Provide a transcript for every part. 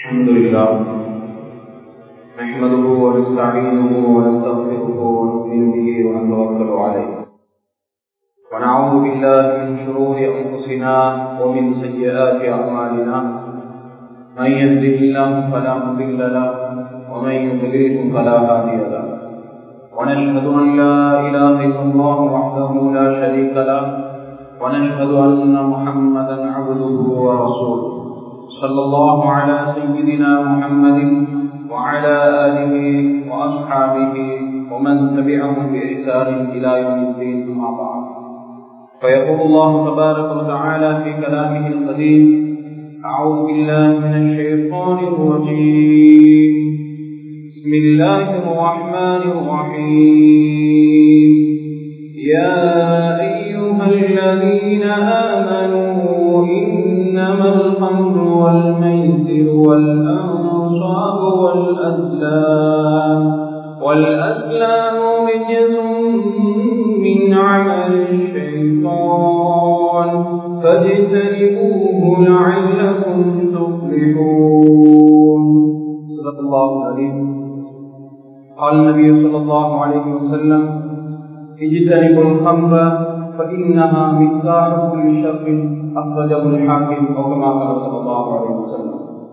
الحمد لله نحمده ونستعينه ونستغفره ونؤمن به ونتوكل عليه ونعوذ بالله من شرور انفسنا ومن سيئات اعمالنا من يهده الله فلا مضل له ومن يضلله فلا هادي له ونشهد ان لا اله الا الله وحده لا شريك له ونشهد ان محمدا عبده ورسوله صلى الله على سيدنا محمد وعلى آله وأصحابه ومن تبعهم بإحسان إلى يوم الدين أما بعد فيقول الله تبارك وتعالى في كلامه القديم أعوذ بالله من الشيطان الرجيم بسم الله الرحمن الرحيم يا أيها الذين آمنوا إنما الخمر والميسر والأنصاب والأزلام والأزلام رجز من عمل الشيطان فاجتنبوه لعلكم تفلحون صدق الله العظيم قال النبي صلى الله عليه وسلم اجتنبوا الخمر فإنها مفتاح كل شر أخرجه الحاكم أو كما قال صلى الله عليه وسلم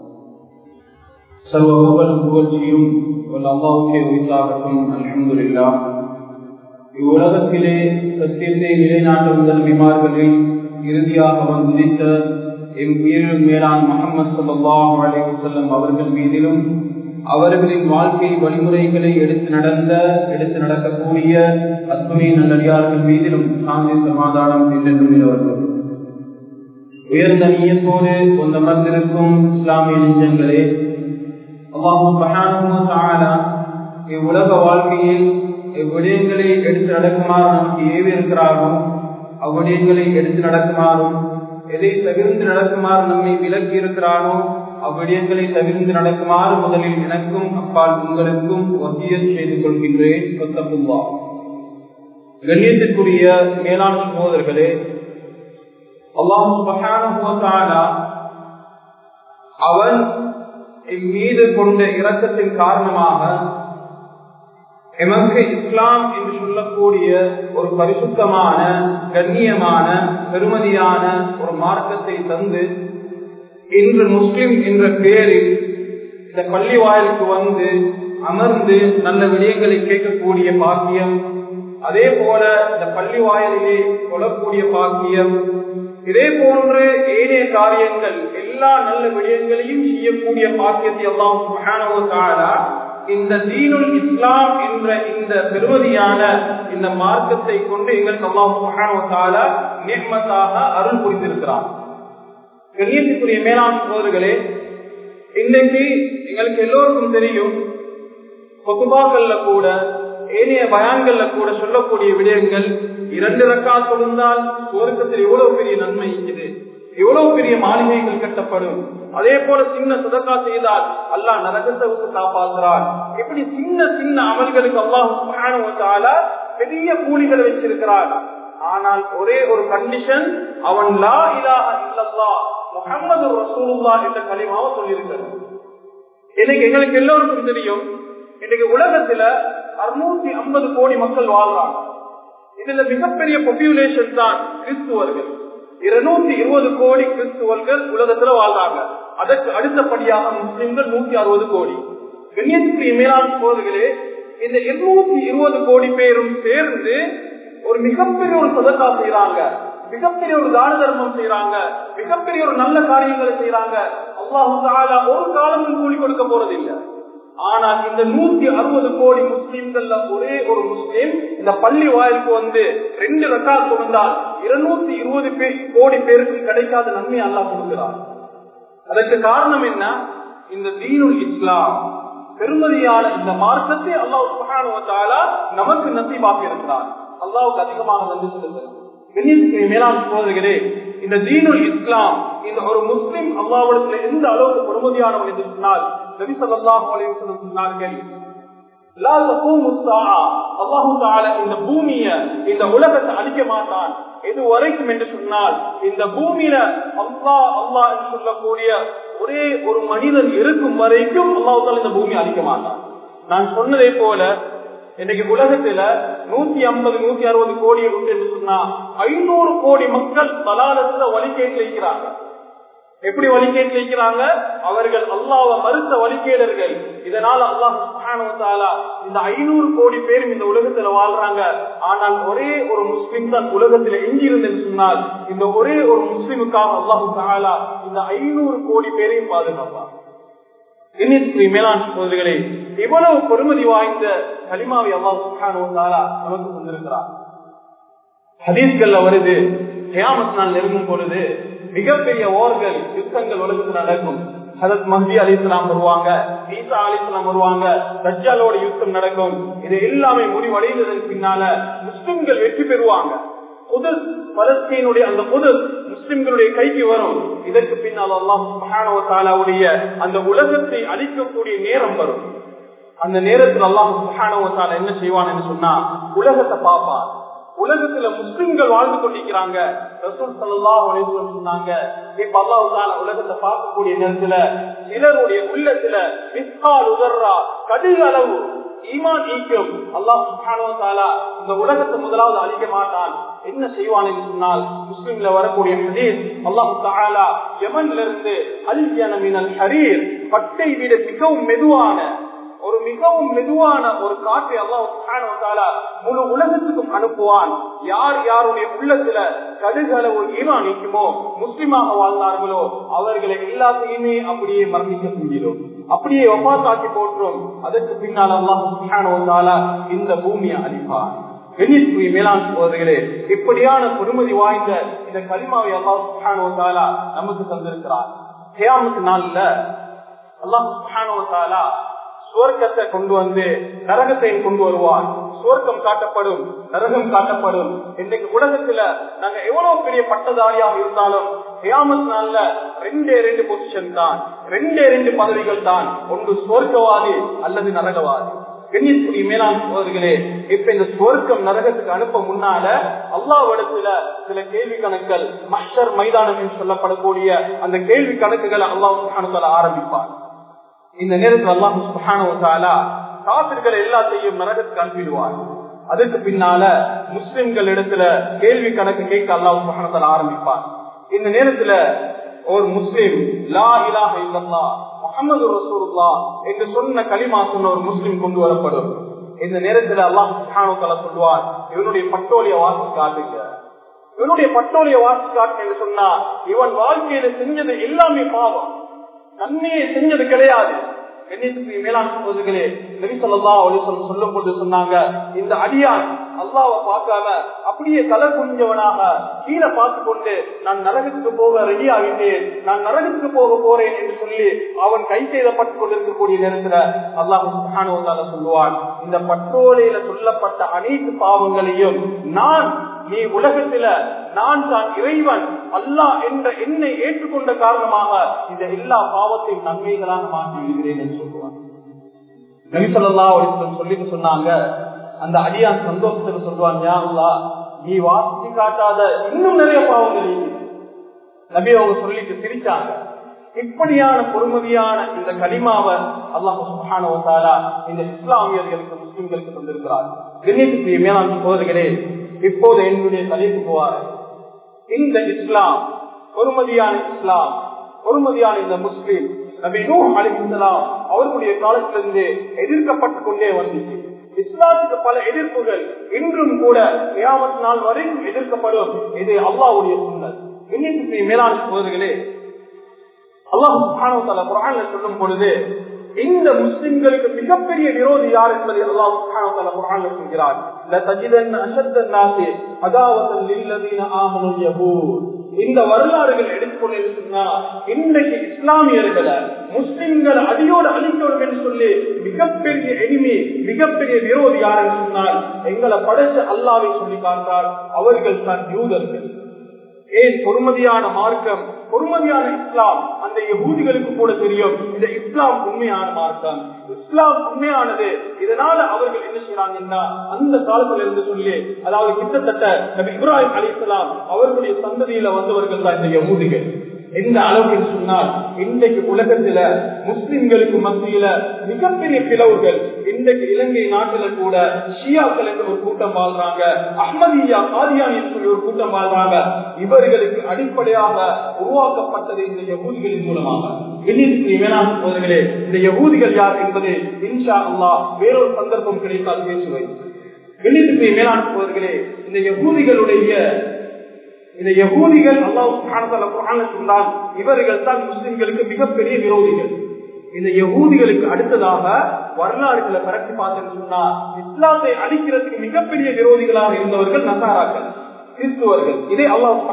சர்வ புகழும் புகழ்ச்சியும் அல்லாவுக்கே உரித்தாகட்டும் அல்ஹம்துலில்லா இவ்வுலகத்திலே சத்தியத்தை நிலைநாட்ட முதல் விமார்களில் இறுதியாக வந்துதித்த எம் உயிரிலும் மேலான் முகமது சல்லாஹ் அலைஹி செல்லம் அவர்கள் மீதிலும் அவர்களின் வாழ்க்கை வழிமுறைகளை எடுத்து நடந்த எடுத்து நடக்கக்கூடிய அத்துணை நல்லடியார்கள் மீதிலும் சாந்தி சமாதானம் என்றென்றும் நிலவர்கள் உயர்ந்த நீயத்தோடு கொண்ட மர்ந்திருக்கும் இஸ்லாமிய நெஞ்சங்களே இவ்வுலக வாழ்க்கையில் இவ்விடயங்களை எடுத்து நடக்குமாறு நமக்கு ஏவி இருக்கிறாரோ அவ்விடயங்களை எடுத்து நடக்குமாறும் எதை தவிர்த்து நடக்குமாறு நம்மை விலக்கி இருக்கிறானோ அவ்விடயங்களை தவிர்த்து நடக்குமாறு முதலில் எனக்கும் அப்பால் உங்களுக்கும் வசியல் செய்து கொள்கின்றேன் கொத்தப்புவா கண்ணியத்திற்குரிய மேலான சகோதரர்களே அல்லாஹு அவன் மீது கொண்ட இரக்கத்தின் காரணமாக எமக்கு இஸ்லாம் என்று சொல்லக்கூடிய ஒரு பரிசுத்தமான கண்ணியமான பெருமதியான ஒரு மார்க்கத்தை தந்து இன்று முஸ்லிம் என்ற பெயரில் இந்த பள்ளி வாயிலுக்கு வந்து அமர்ந்து நல்ல விடயங்களை கேட்கக்கூடிய பாக்கியம் அதே போல இந்த பள்ளி வாயிலே கொள்ளக்கூடிய பாக்கியம் இதே போன்று ஏனைய காரியங்கள் எல்லா நல்ல விடயங்களையும் செய்யக்கூடிய பாக்கியத்தை எல்லாம் இந்த தீனுல் இஸ்லாம் என்ற இந்த பெருமதியான இந்த மார்க்கத்தை கொண்டு எங்களுக்கு அல்லாஹால நேர்மத்தாக அருள் புரிந்திருக்கிறார் கண்ணியத்துக்குரிய மேலாண் சோதர்களே இன்னைக்கு எங்களுக்கு எல்லோருக்கும் தெரியும் கொத்துபாக்கள்ல கூட ஏனைய பயான்கள்ல கூட சொல்லக்கூடிய விடயங்கள் இரண்டு ரக்கா தொழுந்தால் சுவர்க்கத்தில் எவ்வளவு பெரிய நன்மை இருக்குது எவ்வளவு பெரிய மாளிகைகள் கட்டப்படும் அதே போல சின்ன சுதக்கா செய்தால் அல்லாஹ் நரகத்தை விட்டு காப்பாற்றுறார் இப்படி சின்ன சின்ன அமல்களுக்கு அல்லாஹ் பெரிய கூலிகளை வச்சிருக்கிறார் ஆனால் ஒரே ஒரு கண்டிஷன் அவன் லா இலாஹ இல்லல்லா முகமது ரசூலுல்லா என்ற கலிமாவை சொல்லியிருக்கிறார் இன்னைக்கு எங்களுக்கு எல்லோருக்கும் தெரியும் இன்னைக்கு உலகத்துல அறுநூத்தி ஐம்பது கோடி மக்கள் வாழ்றாங்க இதுல மிகப்பெரிய பாப்புலேஷன் தான் கிறிஸ்துவர்கள் இருநூத்தி இருபது கோடி கிறிஸ்துவர்கள் உலகத்துல வாழ்றாங்க அதற்கு அடுத்தபடியாக முஸ்லிம்கள் நூத்தி அறுபது கோடி கண்ணியத்துக்குரிய மேலாண் போதுகளே இந்த இருநூத்தி இருபது கோடி பேரும் சேர்ந்து ஒரு மிகப்பெரிய ஒரு சதக்கா செய்யறாங்க மிகப்பெரிய ஒரு தான தர்மம் செய்யறாங்க மிகப்பெரிய ஒரு நல்ல காரியங்களை செய்யறாங்க அல்லாஹு ஒரு காலமும் கூலி கொடுக்க போறது இல்லை ஆனால் இந்த நூத்தி அறுபது கோடி முஸ்லிம்கள்ல ஒரே ஒரு முஸ்லீம் இந்த பள்ளி வாயிலுக்கு வந்து ரெண்டு ரக்கா கொடுத்தால் இருநூத்தி இருபது பேர் கோடி பேருக்கு கிடைக்காத நன்மை அல்லா கொடுக்கிறார் அதற்கு காரணம் என்ன இந்த தீனுல் இஸ்லாம் பெருமதியான இந்த மார்க்கத்தை அல்லாஹ் நமக்கு நசீபாக்கி இருக்கிறார் அல்லாவுக்கு அதிகமாக நன்றி செலுத்துகிறார் மேலாண் சோதர்களே இந்த தீனுல் இஸ்லாம் இந்த ஒரு முஸ்லிம் அல்லாவிடத்துல எந்த அளவுக்கு பெருமதியானவன் என்று சொன்னால் நபி சொல்லாஹ் சொன்னார்கள் இந்த பூமிய இந்த உலகத்தை அழிக்க மாட்டான் எது வரைக்கும் என்று சொன்னால் இந்த பூமியில அல்லா அல்லா என்று சொல்லக்கூடிய ஒரே ஒரு மனிதன் இருக்கும் வரைக்கும் அல்லாஹால இந்த பூமியை அழிக்க மாட்டான் நான் சொன்னதை போல இன்னைக்கு உலகத்துல நூத்தி ஐம்பது நூத்தி அறுபது கோடி உண்டு என்று சொன்னா ஐநூறு கோடி மக்கள் பலாலத்துல வழிகேட்டு வைக்கிறாங்க எப்படி வழிகேட்டு வைக்கிறாங்க அவர்கள் அல்லாவ மறுத்த வழிகேடர்கள் இதனால அல்லாஹால இந்த ஐநூறு கோடி பேரும் இந்த உலகத்துல வாழ்றாங்க ஆனால் ஒரே ஒரு முஸ்லிம் தான் உலகத்துல எங்கிருந்தேன்னு சொன்னால் இந்த ஒரே ஒரு முஸ்லிமுக்காக அல்லாஹு தாலா இந்த ஐநூறு கோடி பேரையும் பாதுகாப்பார் இன்னிற்கு மேலாண் சோதரிகளே இவ்வளவு பெருமதி வாய்ந்த களிமாவை அல்லாஹ் சுஹானுவத்தாலா நமக்கு தந்திருக்கிறார் ஹதீஸ்கள்ல வருது கியாமத் நாள் நெருங்கும் பொழுது மிகப்பெரிய ஓர்கள் யுத்தங்கள் உலகத்தில் நடக்கும் ஹதத் மஹதி அலி இஸ்லாம் வருவாங்க ஈசா அலி இஸ்லாம் வருவாங்க தஜ்ஜாலோட யுத்தம் நடக்கும் இது எல்லாமே முடிவடைந்ததன் பின்னால முஸ்லிம்கள் வெற்றி பெறுவாங்க புது பலஸ்தீனுடைய அந்த புது முஸ்லிம்களுடைய கைக்கு வரும் இதற்கு பின்னால் அல்லாஹாலாவுடைய அந்த உலகத்தை அழிக்கக்கூடிய நேரம் வரும் அந்த நேரத்தில் அல்லாஹ் சுஹானவத்தால என்ன செய்வான் என்று சொன்னா உலகத்தை பார்ப்பார் உலகத்துல முஸ்லிம்கள் வாழ்ந்து கொண்டிருக்கிறாங்க ரசூல் சல்லாஹ் சொன்னாங்க இப்ப அல்லாஹால உலகத்தை பார்க்கக்கூடிய நேரத்துல சிலருடைய உள்ளத்துல மிஸ்கால் உதர்றா கடுகு அளவு ஈமான் ஈக்கும் அல்லாஹ் சுஹானவத்தாலா இந்த உலகத்தை முதலாவது அழிக்க மாட்டான் என்ன செய்வான் என்று சொன்னால் முஸ்லிம்ல வரக்கூடிய ஹதீஸ் அல்லாஹு தாலா யமன்ல இருந்து அல்ஜன மினல் ஹரீர் பட்டை விட மிகவும் மெதுவான ஒரு மிகவும் மெதுவான ஒரு காற்றை அல்லாஹ் முழு உலகத்துக்கும் அனுப்புவான் யார் யாருடைய உள்ளத்துல கடுகளவு ஈமா நீக்குமோ முஸ்லிமாக வாழ்ந்தார்களோ அவர்களை எல்லாத்தையுமே அப்படியே மரணிக்க செஞ்சிடும் அப்படியே ஒப்பாத்தாக்கி போற்றும் அதற்கு பின்னால் அல்லாஹ் இந்த பூமியை அழிப்பார் வெண்ணிற்குரிய மேலாண் சோதர்களே இப்படியான பொறுமதி வாய்ந்த இந்த களிமாவை அல்லாஹ் நமக்கு தந்திருக்கிறார் ஹேயாமுக்கு நாள்ல அல்லாஹ் சுவர்க்கத்தை கொண்டு வந்து நரகத்தையும் கொண்டு வருவான் சுவர்க்கம் காட்டப்படும் நரகம் காட்டப்படும் இன்னைக்கு உலகத்துல நாங்க எவ்வளவு பெரிய பட்டதாரியாக இருந்தாலும் கியாமத் நாள்ல ரெண்டே ரெண்டு பொசிஷன் தான் ரெண்டே ரெண்டு பதவிகள் தான் ஒன்று சுவர்க்கவாதி அல்லது நரகவாதி கண்ணியத்துடைய மேலாண் சோதர்களே இப்ப இந்த சுவர்க்கம் நரகத்துக்கு அனுப்ப முன்னால அல்லாவிடத்துல சில கேள்வி கணக்குகள் மஷர் மைதானம் என்று சொல்லப்படக்கூடிய அந்த கேள்வி கணக்குகளை அல்லாஹ் ஆரம்பிப்பார் இந்த நேரத்தில் அல்லாஹு சுஹானுவத்தாலா காப்பிர்களை எல்லாத்தையும் நரகத்துக்கு அனுப்பிடுவார் அதுக்கு பின்னால முஸ்லிம்கள் இடத்துல கேள்வி கணக்கு கேட்க அல்லாஹ் சுஹானத்தால ஆரம்பிப்பார் இந்த நேரத்துல ஒரு முஸ்லிம் லா இலாஹ இல்லல்லா முகமது ரசூலுல்லா என்று சொன்ன களிமா சொன்ன ஒரு முஸ்லிம் கொண்டு வரப்படும் இந்த நேரத்துல அல்லாஹ் சுஹானுவத்தால சொல்லுவார் இவனுடைய பட்டோலிய வாசி காட்டுங்க இவனுடைய பட்டோலிய வாசி காட்டு என்று சொன்னா இவன் வாழ்க்கையில செஞ்சது எல்லாமே பாவம் நன்மையை செஞ்சது கிடையாது மேலாண் சகோதரிகளே நெரிசல்லா சொல்லும் போது சொன்னாங்க இந்த அடியான் அல்லாவை பார்க்காம அப்படியே தலை குஞ்சவனாக கீழே பார்த்து கொண்டு நான் நரகத்துக்கு போக ரெடி ஆகிட்டேன் நான் நரகத்துக்கு போக போறேன் என்று சொல்லி அவன் கை செய்தப்பட்டுக் கொண்டிருக்கக்கூடிய நேரத்துல அல்லாஹ் சொல்லுவான் இந்த பட்டோலையில சொல்லப்பட்ட அனைத்து பாவங்களையும் நான் நீ உலகத்துல நான் தான் இறைவன் அல்லாஹ் என்ற என்னை ஏற்றுக்கொண்ட காரணமாக இந்த எல்லா பாவத்தையும் நன்மைகளாக மாற்றி விடுகிறேன் என்று சொல்லுவான் நபிசல்லா சொல்லிட்டு சொன்னாங்க அந்த அடியான் சந்தோஷத்துல சொல்லுவான் யா நீ வாசி காட்டாத இன்னும் நிறைய பாவங்கள் நபி அவங்க சொல்லிட்டு சிரிச்சாங்க இப்படியான பொறுமதியான இந்த கலிமாவை அல்லாஹால இந்த இஸ்லாமியர்களுக்கு முஸ்லிம்களுக்கு தந்திருக்கிறார் கண்ணியத்துக்கு மேலாண் சோதரிகளே இப்போது என்னுடைய தலைப்பு போவார் இந்த இஸ்லாம் பொறுமதியான இஸ்லாம் பொறுமதியான இந்த முஸ்லிம் நபி நூ அலிஸ்லாம் அவர்களுடைய காலத்திலிருந்து எதிர்க்கப்பட்டுக் கொண்டே வந்துச்சு இஸ்லாத்துக்கு பல எதிர்ப்புகள் இன்றும் கூட கியாமத் நாள் வரைக்கும் எதிர்க்கப்படும் இது அல்லாவுடைய சூழல் இன்னைக்கு மேலான சோதர்களே அல்லாஹ் குரான் சொல்லும் பொழுது இந்த முஸ்லிம்களுக்கு மிகப்பெரிய விரோதி யார் என்பதை அல்லாஹ் குரான் சொல்கிறார் இந்த வரலாறுகள் எடுத்துக்கொண்டு சொன்னா இன்றைக்கு இஸ்லாமியர்களை முஸ்லிம்கள் அடியோடு அழிக்கணும் என்று சொல்லி மிகப்பெரிய எளிமை மிகப்பெரிய விரோதி யார் என்று சொன்னால் எங்களை படைச்ச அல்லாவை சொல்லி காட்டால் அவர்கள் தான் யூதர்கள் ஏன் பொறுமதியான மார்க்கம் பொறுமதியான இஸ்லாம் அந்த இந்த யகூதிகளுக்கு கூட தெரியும் இந்த இஸ்லாம் உண்மையான மார்க்கம் இஸ்லாம் உண்மையானது இதனால அவர்கள் என்ன செய்யறாங்கன்னா அந்த காலத்துல இருந்து சொல்லி அதாவது கிட்டத்தட்ட நபி இப்ராஹிம் அலிஸ்லாம் அவர்களுடைய சந்ததியில வந்தவர்கள் தான் இந்த யகூதிகள் எந்த அளவுக்கு சொன்னால் இன்றைக்கு உலகத்துல முஸ்லிம்களுக்கு மத்தியில மிகப்பெரிய பிளவுகள் இன்றைக்கு இலங்கை நாட்டில கூட ஷியாக்கள் என்று ஒரு கூட்டம் வாழ்றாங்க அஹ்மதியா காதியான் என்று சொல்லி ஒரு கூட்டம் வாழ்றாங்க இவர்களுக்கு அடிப்படையாக உருவாக்கப்பட்டது இந்த யகூதிகளின் மூலமாக சோதர்களே இந்த யகூதிகள் யார் என்பது இன்ஷா அல்லா வேறொரு சந்தர்ப்பம் கிடைத்தால் பேசுவேன் வெளியிட்டு மேலாண் சோதர்களே இந்த யகூதிகளுடைய இந்த யகூதிகள் அல்லாஹ் சொன்னால் இவர்கள் தான் முஸ்லிம்களுக்கு மிகப்பெரிய விரோதிகள் இந்த யகூதிகளுக்கு அடுத்ததாக வரலாறுகளை பரப்பி பார்த்தேன்னு சொன்னா இஸ்லாத்தை அழிக்கிறதுக்கு மிகப்பெரிய விரோதிகளாக இருந்தவர்கள் நசாராக்கள் கிறிஸ்துவர்கள் இதே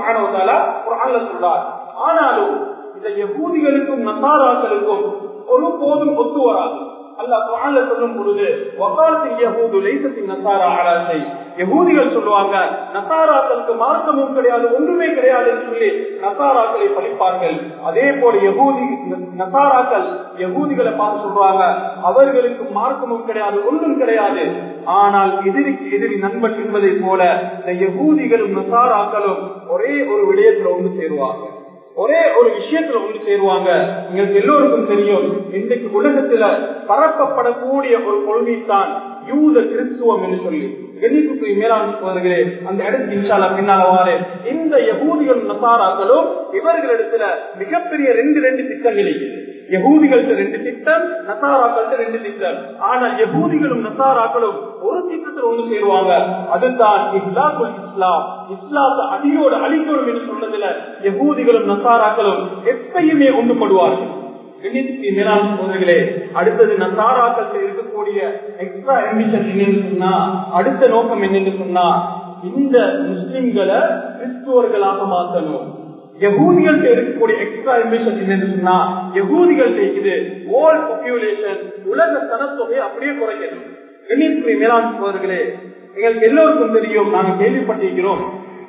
அல்லாஹ் சொல்றார் ஆனாலும் இந்த யகூதிகளுக்கும் நசாராக்களுக்கும் ஒரு போதும் ஒத்து வராது அல்லாஹ் சொல்லும் பொழுது வகாலத்தின் யகூது லைசத்தின் நசாரா ஆராய்ச்சி யகூதிகள் சொல்லுவாங்க நசாராக்களுக்கு மார்க்கமும் கிடையாது ஒன்றுமே கிடையாது என்று சொல்லி நசாராக்களை பழிப்பார்கள் அதே போல யகூதி நசாராக்கள் யகூதிகளை பார்த்து சொல்றாங்க அவர்களுக்கு மார்க்கமும் கிடையாது ஒன்றும் கிடையாது ஆனால் எதிரிக்கு எதிரி நண்பன் என்பதை போல இந்த யகூதிகளும் நசாராக்களும் ஒரே ஒரு விடயத்துல ஒன்று சேருவாங்க ஒரே ஒரு விஷயத்துல ஒன்று சேருவாங்க உங்களுக்கு எல்லோருக்கும் தெரியும் இன்றைக்கு உலகத்துல பரப்பப்படக்கூடிய ஒரு கொள்கை தான் யூத கிறிஸ்துவம் என்று சொல்லி கணிப்புக்கு மேலாண் சோதர்களே அந்த இடத்துக்கு இன்ஷாலா பின்னாலவாறு இந்த யகூதிகள் நசாராக்களும் இவர்களிடத்துல மிகப்பெரிய ரெண்டு ரெண்டு திட்டங்கள் இருக்குது யகூதிகள்ட்ட ரெண்டு திட்டம் நசாராக்கள்ட்ட ரெண்டு திட்டம் ஆனால் யகூதிகளும் நசாராக்களும் ஒரு திட்டத்தில் ஒன்று சேருவாங்க அதுதான் இஸ்லாத்துல் இஸ்லாம் இஸ்லாத்தை அடியோடு அழிக்கணும் என்று சொன்னதுல யகூதிகளும் நசாராக்களும் எப்பயுமே ஒன்றுபடுவார்கள் சோதர்களே அடுத்தது நசாராக்கள் இருக்கக்கூடிய எக்ஸ்ட்ரா எம்பிஷன் என்னன்னு சொன்னா அடுத்த நோக்கம் என்னன்னு சொன்னா இந்த முஸ்லிம்களை கிறிஸ்துவர்களாக மாற்றணும் யகூதிகள் இருக்கக்கூடிய எக்ஸ்ட்ரா எம்பிஷன் என்னன்னு சொன்னா யகூதிகள் இது வேர்ல்ட் பாப்புலேஷன் உலக சனத்தொகை அப்படியே குறைக்கணும் கண்ணியத்துக்குரிய மேலாண் சோதர்களே எங்களுக்கு எல்லோருக்கும் தெரியும் நாங்கள் கேள்விப்பட்டிருக்கிறோம்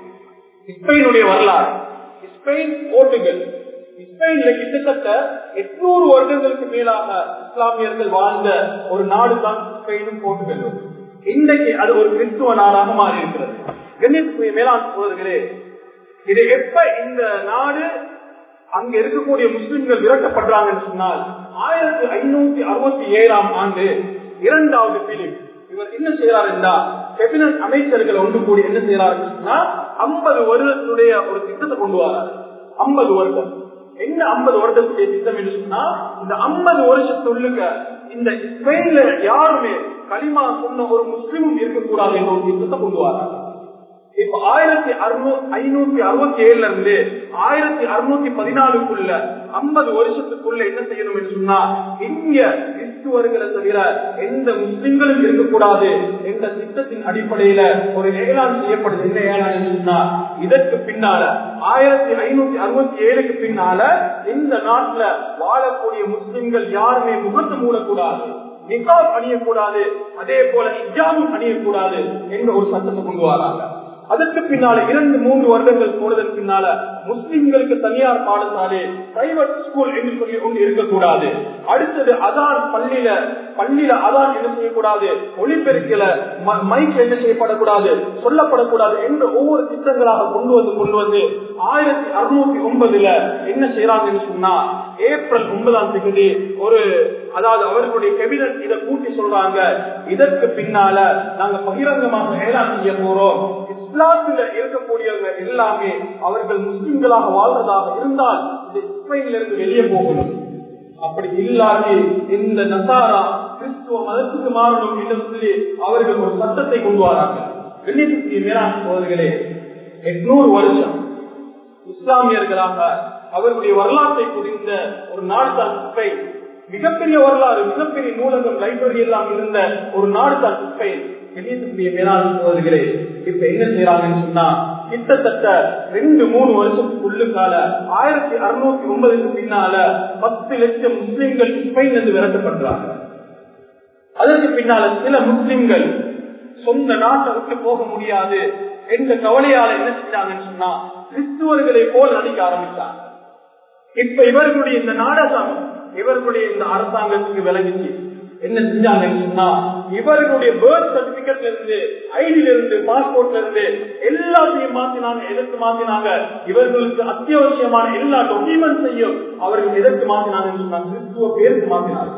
ஸ்பெயினுடைய வரலாறு ஸ்பெயின் போர்ட்டுகல் ஸ்பெயின்ல கிட்டத்தட்ட எட்நூறு வருடங்களுக்கு மேலாக இஸ்லாமியர்கள் வாழ்ந்த ஒரு நாடு தான் ஸ்பெயினும் போர்ட்டுகலும் இன்றைக்கு அது ஒரு கிறிஸ்துவ நாடாக மாறி இருக்கிறது கண்ணியத்துக்குரிய மேலாண் சோதர்களே இது எப்ப இந்த நாடு அங்க இருக்கக்கூடிய முஸ்லிம்கள் விரட்டப்படுறாங்கன்னு சொன்னால் ஆயிரத்தி ஐநூத்தி அறுபத்தி ஏழாம் ஆண்டு இரண்டாவது பிலிப் இவர் என்ன செய்யறாரு என்றா கேபினட் அமைச்சர்கள் ஒன்று கூடி என்ன செய்யறாரு சொன்னா ஐம்பது வருடத்துடைய ஒரு திட்டத்தை கொண்டு வராரு ஐம்பது வருடம் என்ன ஐம்பது வருடத்துடைய திட்டம் என்று சொன்னா இந்த ஐம்பது வருஷத்துள்ளுக்க இந்த ஸ்பெயின்ல யாருமே களிமா சொன்ன ஒரு முஸ்லிமும் இருக்கக்கூடாது என்ற ஒரு திட்டத்தை கொண்டு வராங்க இப்ப ஆயிரத்தி ஐநூத்தி அறுபத்தி ஏழுல இருந்து ஆயிரத்தி அறுநூத்தி பதினாலுக்குள்ள ஐம்பது வருஷத்துக்குள்ள என்ன செய்யணும் என்று சொன்னா இங்க கிறிஸ்துவர்களை தவிர எந்த முஸ்லிம்களும் இருக்கக்கூடாது என்ற திட்டத்தின் அடிப்படையில ஒரு ஏழாம் செய்யப்படுது என்ன ஏழாம் சொன்னா இதற்கு பின்னால ஆயிரத்தி ஐநூத்தி அறுபத்தி ஏழுக்கு பின்னால இந்த நாட்டுல வாழக்கூடிய முஸ்லிம்கள் யாருமே முகத்து மூடக்கூடாது நிகாப் அணியக்கூடாது அதே போல இஜாமும் அணியக்கூடாது என்ற ஒரு சட்டத்தை கொண்டு வராங்க அதற்கு பின்னால இரண்டு மூன்று வருடங்கள் போனதற்கு பின்னால முஸ்லிம்களுக்கு தனியார் பாடசாலை பிரைவேட் ஸ்கூல் என்று சொல்லி ஒன்று இருக்கக்கூடாது அடுத்தது அதான் பள்ளியில பள்ளியில அதான் என்ன செய்யக்கூடாது ஒளிபெருக்கில மைக் என்ன செய்யப்படக்கூடாது சொல்லப்படக்கூடாது என்று ஒவ்வொரு திட்டங்களாக கொண்டு வந்து கொண்டு வந்து ஆயிரத்தி அறுநூத்தி ஒன்பதுல என்ன செய்யறாங்கன்னு சொன்னா ஏப்ரல் ஒன்பதாம் தேதி ஒரு அதாவது அவர்களுடைய கேபினட் இதை கூட்டி சொல்றாங்க இதற்கு பின்னால நாங்க பகிரங்கமாக ஏலாம் செய்ய போறோம் இஸ்லாத்துல இருக்கக்கூடியவங்க எல்லாமே அவர்கள் முஸ்லிம்களாக வாழ்றதாக இருந்தால் இந்த இஸ்ரேலில் இருந்து வெளியே போகணும் அப்படி இல்லாது இந்த நசாரா கிறிஸ்துவ மதத்துக்கு மாறணும் என்று சொல்லி அவர்கள் ஒரு சட்டத்தை கொண்டு வராங்க வெள்ளியத்துக்கு மேலாண் சோதர்களே எட்நூறு வருஷம் இஸ்லாமியர்களாக அவர்களுடைய வரலாற்றை புரிந்த ஒரு நாடு தான் ஸ்பெயின் மிகப்பெரிய வரலாறு மிகப்பெரிய நூலகம் லைப்ரரி எல்லாம் இருந்த ஒரு நாடு தான் ஸ்பெயின் வெளியேற்றக்கூடிய மேலாண் சோதர்களே இப்ப என்ன செய்யறாங்கன்னு சொன்னா கிட்டத்தட்ட ரெண்டு மூணு வருஷத்துக்குள்ளுக்கால ஆயிரத்தி அறுநூத்தி ஒன்பதுக்கு பின்னால பத்து லட்சம் முஸ்லிம்கள் ஸ்பெயின் இருந்து விரட்டப்படுறாங்க அதற்கு பின்னால சில முஸ்லிம்கள் சொந்த நாட்டை விட்டு போக முடியாது என்ற கவலையால என்ன செஞ்சாங்கன்னு சொன்னா கிறிஸ்துவர்களை போல் நடிக்க ஆரம்பித்தாங்க இப்ப இவர்களுடைய இந்த நாடகம் இவர்களுடைய இந்த அரசாங்கத்துக்கு விளங்கிச்சு என்ன செஞ்சாங்கன்னு சொன்னா இவர்களுடைய பேர்த் சர்டிபிகேட்ல இருந்து ஐடில இருந்து பாஸ்போர்ட்ல இருந்து எல்லாத்தையும் மாத்தினாங்க எதற்கு மாத்தினாங்க இவர்களுக்கு அத்தியாவசியமான எல்லா டாக்குமெண்ட்ஸையும் அவர்கள் எதற்கு மாத்தினாங்கன்னு சொன்னாங்க கிறிஸ்துவ பேருக்கு மாத்தினார்கள்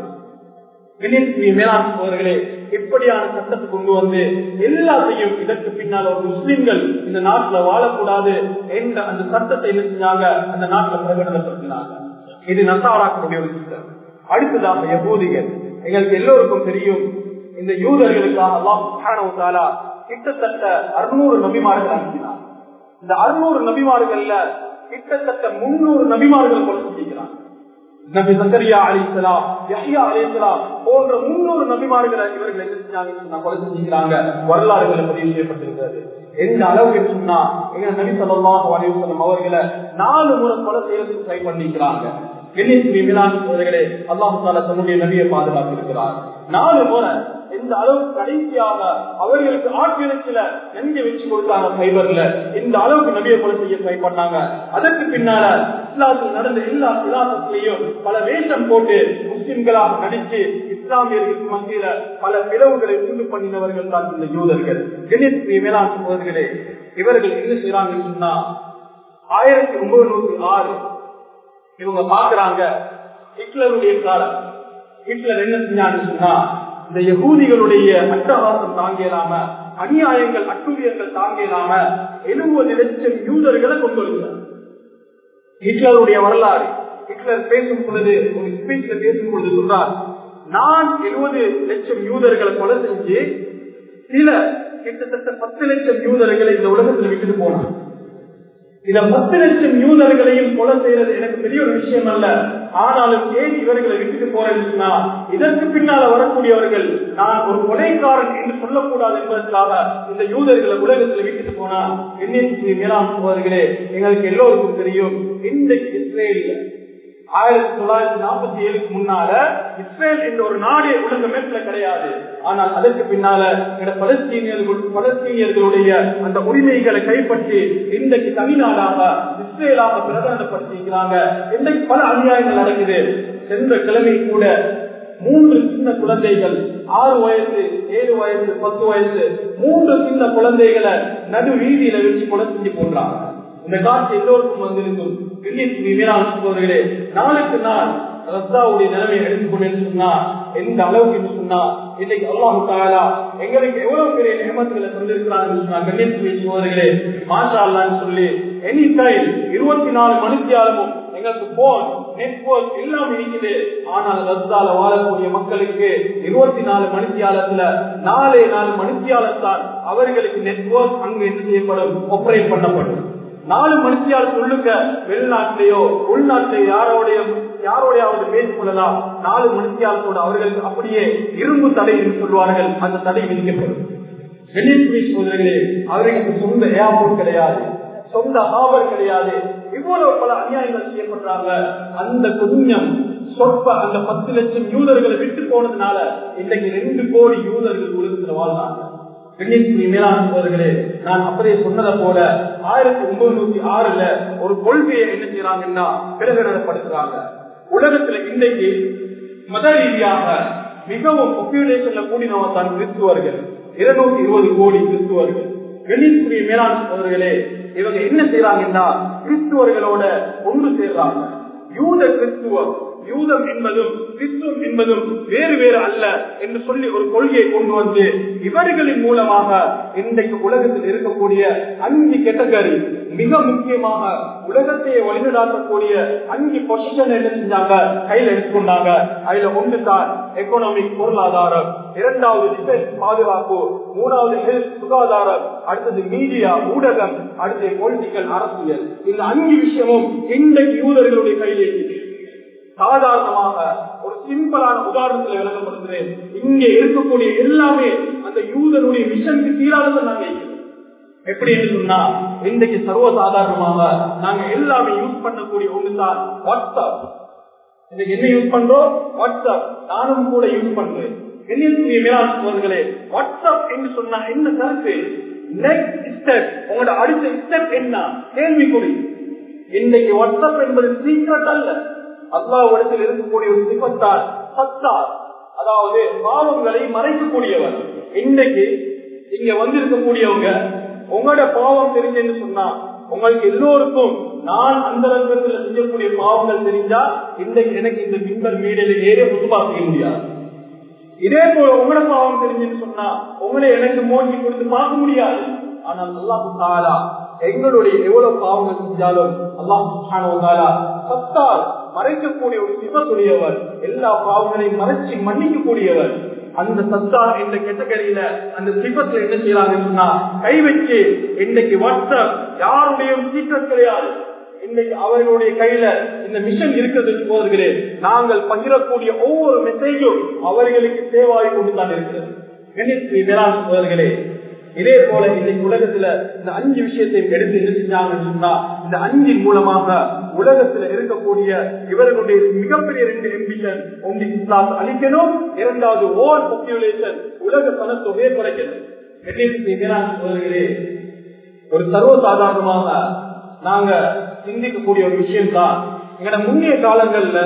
மேலாண் சோதர்களே இப்படியான சட்டத்தை கொண்டு வந்து எல்லாத்தையும் இதற்கு பின்னால் ஒரு முஸ்லிம்கள் இந்த நாட்டுல வாழக்கூடாது என்ற அந்த சட்டத்தை என்ன செஞ்சாங்க அந்த நாட்டுல பிரகடனப்படுத்தினாங்க இது நசாராக்களுடைய ஒரு சிஸ்டம் அடுத்ததாக யகூதிகள் எங்களுக்கு எல்லோருக்கும் தெரியும் இந்த யூதர்களுக்காக அல்லாஹ் கிட்டத்தட்ட அறுநூறு நபிமார்கள் அனுப்பினார் இந்த அறுநூறு நபிமார்கள்ல கிட்டத்தட்ட முன்னூறு நபிமார்கள் கொலை செஞ்சிருக்கிறாங்க நபி சக்கரியா அலிசலாம் யஹ்யா அலிசலாம் போன்ற முன்னூறு நபிமார்களை இவர்கள் என்ன செஞ்சாங்க கொலை செஞ்சுக்கிறாங்க வரலாறுகள் பதிவு செய்யப்பட்டிருக்கிறது எந்த அளவுக்கு சொன்னா எங்க நபி சொல்லலாம் அலிவசலம் அவர்களை நாலு முறை கொலை செய்யறதுக்கு ட்ரை பண்ணிக்கிறாங்க அவர்களே அல்லாஹால தன்னுடைய நபியை பாதுகாத்திருக்கிறார் நாலு முறை இந்த அளவுக்கு கடைசியாக அவர்களுக்கு ஆட்சியில நெஞ்சு வச்சு கொடுத்தாங்க ஃபைபர்ல இந்த அளவுக்கு நபியை கொலை செய்ய ட்ரை பண்ணாங்க அதற்கு பின்னால இஸ்லாத்தில் நடந்த எல்லா இலாசத்திலையும் பல வேஷம் போட்டு முஸ்லிம்களாக நடிச்சு இஸ்லாமியர்களுக்கு மத்தியில பல பிளவுகளை உண்டு பண்ணினவர்கள் தான் இந்த யூதர்கள் கணித்ரி மேலாண் சோதர்களே இவர்கள் என்ன செய்யறாங்கன்னு சொன்னா ஆயிரத்தி ஒன்பது நூத்தி ஆறு இவங்க பாக்குறாங்க ஹிட்லருடைய காலம் ஹிட்லர் என்ன செஞ்சான்னு சொன்னா இந்த யகூதிகளுடைய அட்டகாசம் தாங்கியலாம அநியாயங்கள் அட்டுழியங்கள் தாங்கியலாம எழுபது லட்சம் யூதர்களை கொண்டு வருகிறார் ஹிட்லருடைய வரலாறு ஹிட்லர் பேசும் பொழுது ஒரு ஸ்பீச்ல பேசும் பொழுது சொல்றார் நான் எழுபது லட்சம் யூதர்களை கொலை செஞ்சு சில கிட்டத்தட்ட பத்து லட்சம் யூதர்களை இந்த உலகத்தில் விட்டுட்டு போனான் இந்த பத்து லட்சம் யூதர்களையும் கொலை செய்யறது எனக்கு பெரிய ஒரு விஷயம் அல்ல ஆனாலும் ஏன் இவர்களை விட்டுட்டு போறேன்னா இதற்கு பின்னால வரக்கூடியவர்கள் நான் ஒரு கொலைக்காரன் என்று சொல்லக்கூடாது என்பதற்காக இந்த யூதர்களை உலகத்தில் விட்டுட்டு போனா எண்ணிக்கை மேலாம் போவர்களே எங்களுக்கு எல்லோருக்கும் தெரியும் இன்றைக்கு இஸ்ரேலிய ஆயிரத்தி தொள்ளாயிரத்தி நாற்பத்தி ஏழுக்கு முன்னால இஸ்ரேல் என்ற ஒரு நாடே உலக மேற்குல கிடையாது ஆனால் அதற்கு பின்னால பலஸ்தீனியர்கள் பலஸ்தீனியர்களுடைய அந்த உரிமைகளை கைப்பற்றி இன்றைக்கு தமிழ்நாடாக இஸ்ரேலாக பிரகடனப்படுத்திக்கிறாங்க இன்றைக்கு பல அநியாயங்கள் நடக்குது சென்ற கிழமை கூட மூன்று சின்ன குழந்தைகள் ஆறு வயசு ஏழு வயசு பத்து வயசு மூன்று சின்ன குழந்தைகளை நடு வீதியில வச்சு கொலை செஞ்சு போடுறாங்க இந்த காட்சி எல்லோருக்கும் வந்திருக்கும் சோதர்களே நாளுக்கு நாள் ரத்தாவுடைய நிலைமை எடுத்துக்கொண்டு சொன்னா எந்த அளவுக்கு என்று சொன்னா இன்னைக்கு அல்லாஹு தாலா எங்களுக்கு எவ்வளவு பெரிய நியமத்துகளை தந்திருக்கிறாங்க சொன்னா கண்ணியத்துடைய சோதர்களே மாஷா அல்லான்னு சொல்லி எனி டைம் இருபத்தி நாலு மணித்தியாலமும் எங்களுக்கு போன் நெட்வொர்க் எல்லாம் இருக்குது ஆனால் ரத்தால வாழக்கூடிய மக்களுக்கு இருபத்தி நாலு மணித்தியாலத்துல நாலே நாலு மணித்தியாலத்தான் அவர்களுக்கு நெட்வொர்க் அங்கு என்ன செய்யப்படும் ஆபரேட் பண்ணப்படும் நாலு மணித்தியால் சொல்லுங்க வெளிநாட்டிலேயோ உள்நாட்டிலேயோ யாரோடைய யாரோடையாவது பேசிக் கொள்ளலாம் நாலு மணித்தியாலத்தோடு அவர்களுக்கு அப்படியே இரும்பு தடை என்று சொல்வார்கள் அந்த தடை விதிக்கப்படும் சோதனைகளே அவர்களுக்கு சொந்த ஏர்போர்ட் கிடையாது சொந்த ஹாபர் கிடையாது இவ்வளவு பல அநியாயங்கள் செய்யப்படுறாங்க அந்த கொஞ்சம் சொற்ப அந்த பத்து லட்சம் யூதர்களை விட்டு போனதுனால இன்னைக்கு ரெண்டு கோடி யூதர்கள் உலகத்தில் வாழ்ந்தாங்க மேலாண்மைகளே நான் அப்படியே சொன்னதை போல ஆயிரத்தி ஒன்பது நூத்தி ஆறுல ஒரு கொள்கையை என்ன செய்யறாங்கன்னா பிரகடனப்படுத்துறாங்க உலகத்துல இன்றைக்கு மத ரீதியாக மிகவும் பாப்புலேஷன்ல கூடினவங்க தான் கிறிஸ்துவர்கள் இருநூத்தி இருபது கோடி கிறிஸ்துவர்கள் வெளிக்குரிய மேலாண் சோதர்களே இவங்க என்ன செய்யறாங்கன்னா கிறிஸ்துவர்களோட ஒன்று சேர்றாங்க யூத கிறிஸ்துவம் யூதம் என்பதும் கிறிஸ்துவம் என்பதும் வேறு வேறு அல்ல என்று சொல்லி ஒரு கொள்கையை கொண்டு வந்து இவர்களின் மூலமாக இன்றைக்கு உலகத்தில் இருக்கக்கூடிய அஞ்சு கேட்டகரி மிக முக்கியமாக உலகத்தையே வழிநடாத்தக்கூடிய அஞ்சு பொசிஷன் என்ன செஞ்சாங்க கையில் எடுத்துக்கொண்டாங்க அதுல ஒன்று தான் எக்கனாமிக் பொருளாதாரம் இரண்டாவது டிஃபென்ஸ் பாதுகாப்பு மூணாவது ஹெல்த் சுகாதாரம் அடுத்தது மீடியா ஊடகம் அடுத்து பொலிட்டிக்கல் அரசியல் இந்த அஞ்சு விஷயமும் இன்றைக்கு யூதர்களுடைய கையில் இருக்குது சாதாரணமாக ஒரு சிம்பிளான உதாரணத்தில் விளக்கப்படுகிறேன் இங்கே இருக்கக்கூடிய எல்லாமே அந்த யூதனுடைய மிஷனுக்கு சீராக நாங்க எப்படி என்று சொன்னா இன்றைக்கு சர்வசாதாரணமாக நாங்க எல்லாமே யூஸ் பண்ணக்கூடிய ஒன்றுதான் வாட்ஸ்அப் இன்னைக்கு என்ன யூஸ் பண்றோம் வாட்ஸ்அப் நானும் கூட யூஸ் பண்றேன் என்னுடைய மேலாண்மைகளே வாட்ஸ்அப் என்று சொன்னா என்ன கருத்து நெக்ஸ்ட் ஸ்டெப் உங்களோட அடுத்த ஸ்டெப் என்ன கேள்விக்குறி இன்றைக்கு வாட்ஸ்அப் என்பது சீக்கிரட் அல்ல அல்லாவிடத்தில் இருக்கக்கூடிய ஒரு சிபத்தார் சத்தார் அதாவது பாவங்களை மறைக்கக்கூடியவர் இன்றைக்கு இங்க வந்திருக்கக்கூடியவங்க உங்களோட பாவம் தெரிஞ்சுன்னு சொன்னா உங்களுக்கு எல்லோருக்கும் நான் அந்த ரங்கத்தில் செய்யக்கூடிய பாவங்கள் தெரிஞ்சா இன்றைக்கு எனக்கு இந்த மின்பர் மீடியில ஏறி முதுபா செய்ய முடியாது இதே போல உங்களோட பாவம் தெரிஞ்சுன்னு சொன்னா உங்களை எனக்கு மோட்டி கொடுத்து பார்க்க முடியாது ஆனால் அல்லாஹு தாலா எங்களுடைய எவ்வளவு பாவங்கள் செஞ்சாலும் அல்லாஹு தாலா சத்தால் மறைக்கக்கூடிய ஒரு சிவத்துடையவர் எல்லா பாவங்களையும் மறைச்சி மன்னிக்கக்கூடியவர் அந்த சத்தார் என்ற கேட்டகரியில அந்த சிபத்துல என்ன செய்யறாங்கன்னு சொன்னா கை வச்சு இன்னைக்கு வாட்ஸ்அப் யாருடைய சீக்கிரம் கிடையாது இன்னைக்கு அவர்களுடைய கையில இந்த மிஷன் இருக்கிறது போதுகிறே நாங்கள் பகிரக்கூடிய ஒவ்வொரு மெசேஜும் அவர்களுக்கு சேவாய் கொண்டுதான் இருக்கிறது கணித்து வேளாண் சோதர்களே இதே போல இன்னைக்கு உலகத்துல இந்த அஞ்சு விஷயத்தையும் எடுத்து என்ன செஞ்சாங்கன்னு சொன்னா இந்த அஞ்சின் மூலமாக உலகத்துல இருக்கக்கூடிய இவர்களுடைய மிகப்பெரிய ரெண்டு எம்பிஷன் ஒன்று இஸ்லாம் அளிக்கணும் இரண்டாவது ஓர் பாப்புலேஷன் உலக சனத்தொகையை குறைக்கணும் சோதர்களே ஒரு சர்வசாதாரணமாக நாங்க சிந்திக்கக்கூடிய ஒரு விஷயம் தான் எங்கட முன்னைய காலங்கள்ல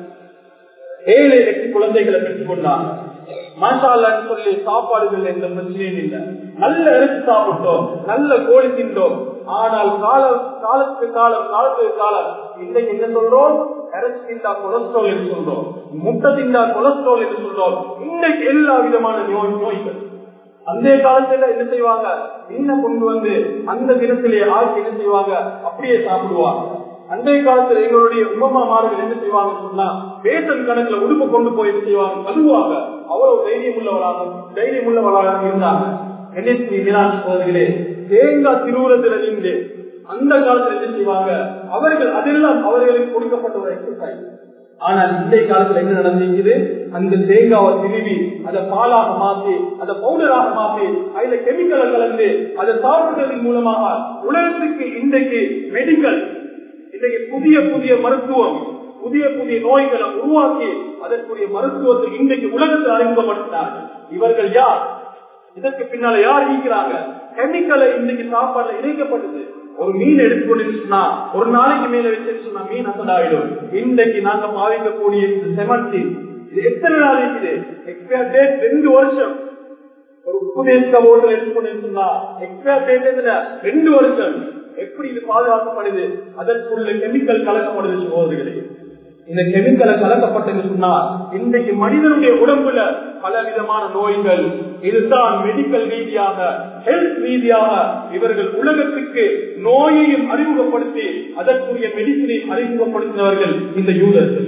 ஏழை எட்டு குழந்தைகளை பெற்றுக் கொண்டாங்க மாஷாலன்னு சொல்லி சாப்பாடுகள் எந்த பிரச்சனையும் இல்லை நல்ல இறைச்சி சாப்பிட்டோம் நல்ல கோழி தின்றோம் ஆனால் கால காலத்துக்கு காலம் காலத்துக்கு காலம் இன்னைக்கு என்ன சொல்றோம் இறைச்சி திண்டா கொலஸ்ட்ரால் என்று சொல்றோம் முட்டை திண்டா கொலஸ்ட்ரால் என்று சொல்றோம் இன்னைக்கு எல்லா விதமான நோய் நோய்கள் அந்த காலத்துல என்ன செய்வாங்க மீனை கொண்டு வந்து அந்த தினத்திலேயே ஆட்சி என்ன செய்வாங்க அப்படியே சாப்பிடுவாங்க அன்றைய காலத்துல எங்களுடைய உமமாமார்கள் என்ன செய்வாங்கன்னு சொன்னா பேசன் கணக்குல உடுப்பு கொண்டு போய் என்ன செய்வாங்க கழுவாங்க அவ்வளவு தைரியம் உள்ளவராக தைரியம் உள்ளவராக இருந்தாங்க சோதரிகளே தேங்காய் திருவுரத்துல நின்று அந்த காலத்துல என்ன செய்வாங்க அவர்கள் அதெல்லாம் அவர்களுக்கு கொடுக்கப்பட்ட ஒரு எக்ஸசைஸ் ஆனால் இன்றைய காலத்துல என்ன நடந்திருக்குது அந்த தேங்காவை திருவி அதை பாலாக மாற்றி அதை பவுடராக மாற்றி அதுல கெமிக்கலை கலந்து அதை சாப்பிடுறதன் மூலமாக உலகத்துக்கு இன்றைக்கு மெடிக்கல் இன்றைக்கு புதிய புதிய மருத்துவம் புதிய புதிய நோய்களை உருவாக்கி அதற்குரிய மருத்துவத்தை இன்றைக்கு உலகத்தில் அறிமுகப்படுத்தினார்கள் இவர்கள் யார் இதற்கு பின்னால யார் இருக்கிறாங்க கெமிக்கலை இன்னைக்கு சாப்பாடுல இணைக்கப்பட்டது ஒரு மீன் எடுத்துக்கொண்டு சொன்னா ஒரு நாளைக்கு மேல வச்சு சொன்னா மீன் அசடாயிடும் இன்றைக்கு நாங்க பாவிக்கக்கூடிய இந்த செமந்தி இது எத்தனை நாள் இருக்குது எக்ஸ்பயர் டேட் ரெண்டு வருஷம் ஒரு உப்புதேச ஓட்டல் எடுத்துக்கொண்டு சொன்னா எக்ஸ்பயர் டேட் ரெண்டு வருஷம் எப்படி இது பாதுகாக்கப்படுது அதற்குள்ள கெமிக்கல் கலக்கப்படுது சோதரிகளே இந்த கெமிக்கலை கலக்கப்பட்டது சொன்னா இன்றைக்கு மனிதனுடைய உடம்புல பல விதமான நோய்கள் இதுதான் மெடிக்கல் ரீதியாக ஹெல்த் ரீதியாக இவர்கள் உலகத்துக்கு நோயையும் அறிமுகப்படுத்தி அதற்குரிய மெடிசினை அறிமுகப்படுத்தினவர்கள் இந்த யூதர்கள்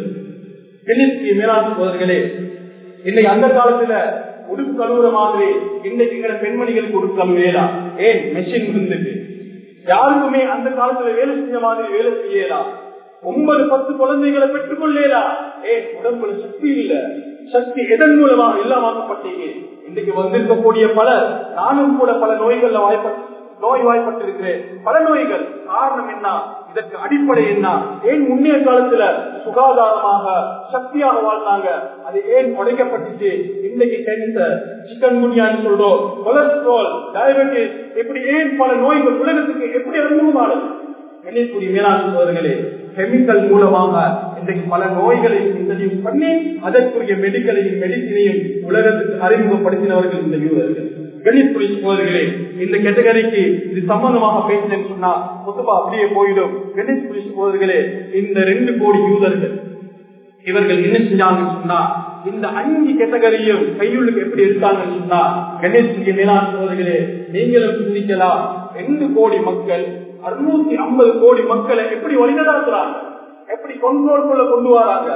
மேலாண் சோதர்களே இன்னைக்கு அந்த காலத்துல உடுப்பு கழுவுற மாதிரி இன்னைக்கு பெண்மணிகளுக்கு உடுப்பு கழுவேலாம் ஏன் மெஷின் இருந்துட்டு யாருக்குமே அந்த காலத்துல வேலை செஞ்ச மாதிரி வேலை செய்யலாம் ஒன்பது பத்து குழந்தைகளை பெற்றுக் கொள்ளலாம் ஏன் உடம்புல சக்தி இல்ல சக்தி எதன் மூலமாக இல்லாமப்பட்டீங்க இன்னைக்கு வந்திருக்கக்கூடிய பலர் நானும் கூட பல நோய்கள்ல வாய்ப்பட்டு நோய் வாய்ப்பட்டிருக்கிறேன் பல நோய்கள் காரணம் என்ன இதற்கு அடிப்படை என்ன ஏன் முன்னைய காலத்துல சுகாதாரமாக சக்தியாக வாழ்ந்தாங்க அது ஏன் உடைக்கப்பட்டுச்சு இன்னைக்கு கேன்சர் சிக்கன் குனியான்னு சொல்றோம் கொலஸ்ட்ரால் டயபெட்டிஸ் இப்படி ஏன் பல நோய்கள் உலகத்துக்கு எப்படி அறிமுகமானது கணிக்கூடிய மேலாண் சோதர்களே கெமிக்கல் மூலமாக இன்றைக்கு பல நோய்களை இன்ட்ரடியூஸ் பண்ணி அதற்குரிய மெடிக்கலையும் மெடிசினையும் உலகத்துக்கு அறிமுகப்படுத்தினவர்கள் இந்த யூதர்கள் கணிப்புரி சோதர்களே இந்த கேட்டகரிக்கு இது சம்பந்தமாக பேசினேன்னு சொன்னா மொத்தமா அப்படியே போயிடும் கணிப்புரி சோதர்களே இந்த ரெண்டு கோடி யூதர்கள் இவர்கள் என்ன செஞ்சாங்கன்னு சொன்னா இந்த அஞ்சு கேட்டகரியும் கையுள்ளுக்கு எப்படி இருக்காங்கன்னு சொன்னா கணேஷ் மேலாண் சோதர்களே நீங்களும் சிந்திக்கலாம் ரெண்டு கோடி மக்கள் அறுநூத்தி ஐம்பது கோடி மக்களை எப்படி வழிநடாத்துறாங்க எப்படி கொண்டோருக்குள்ள கொண்டு வராங்க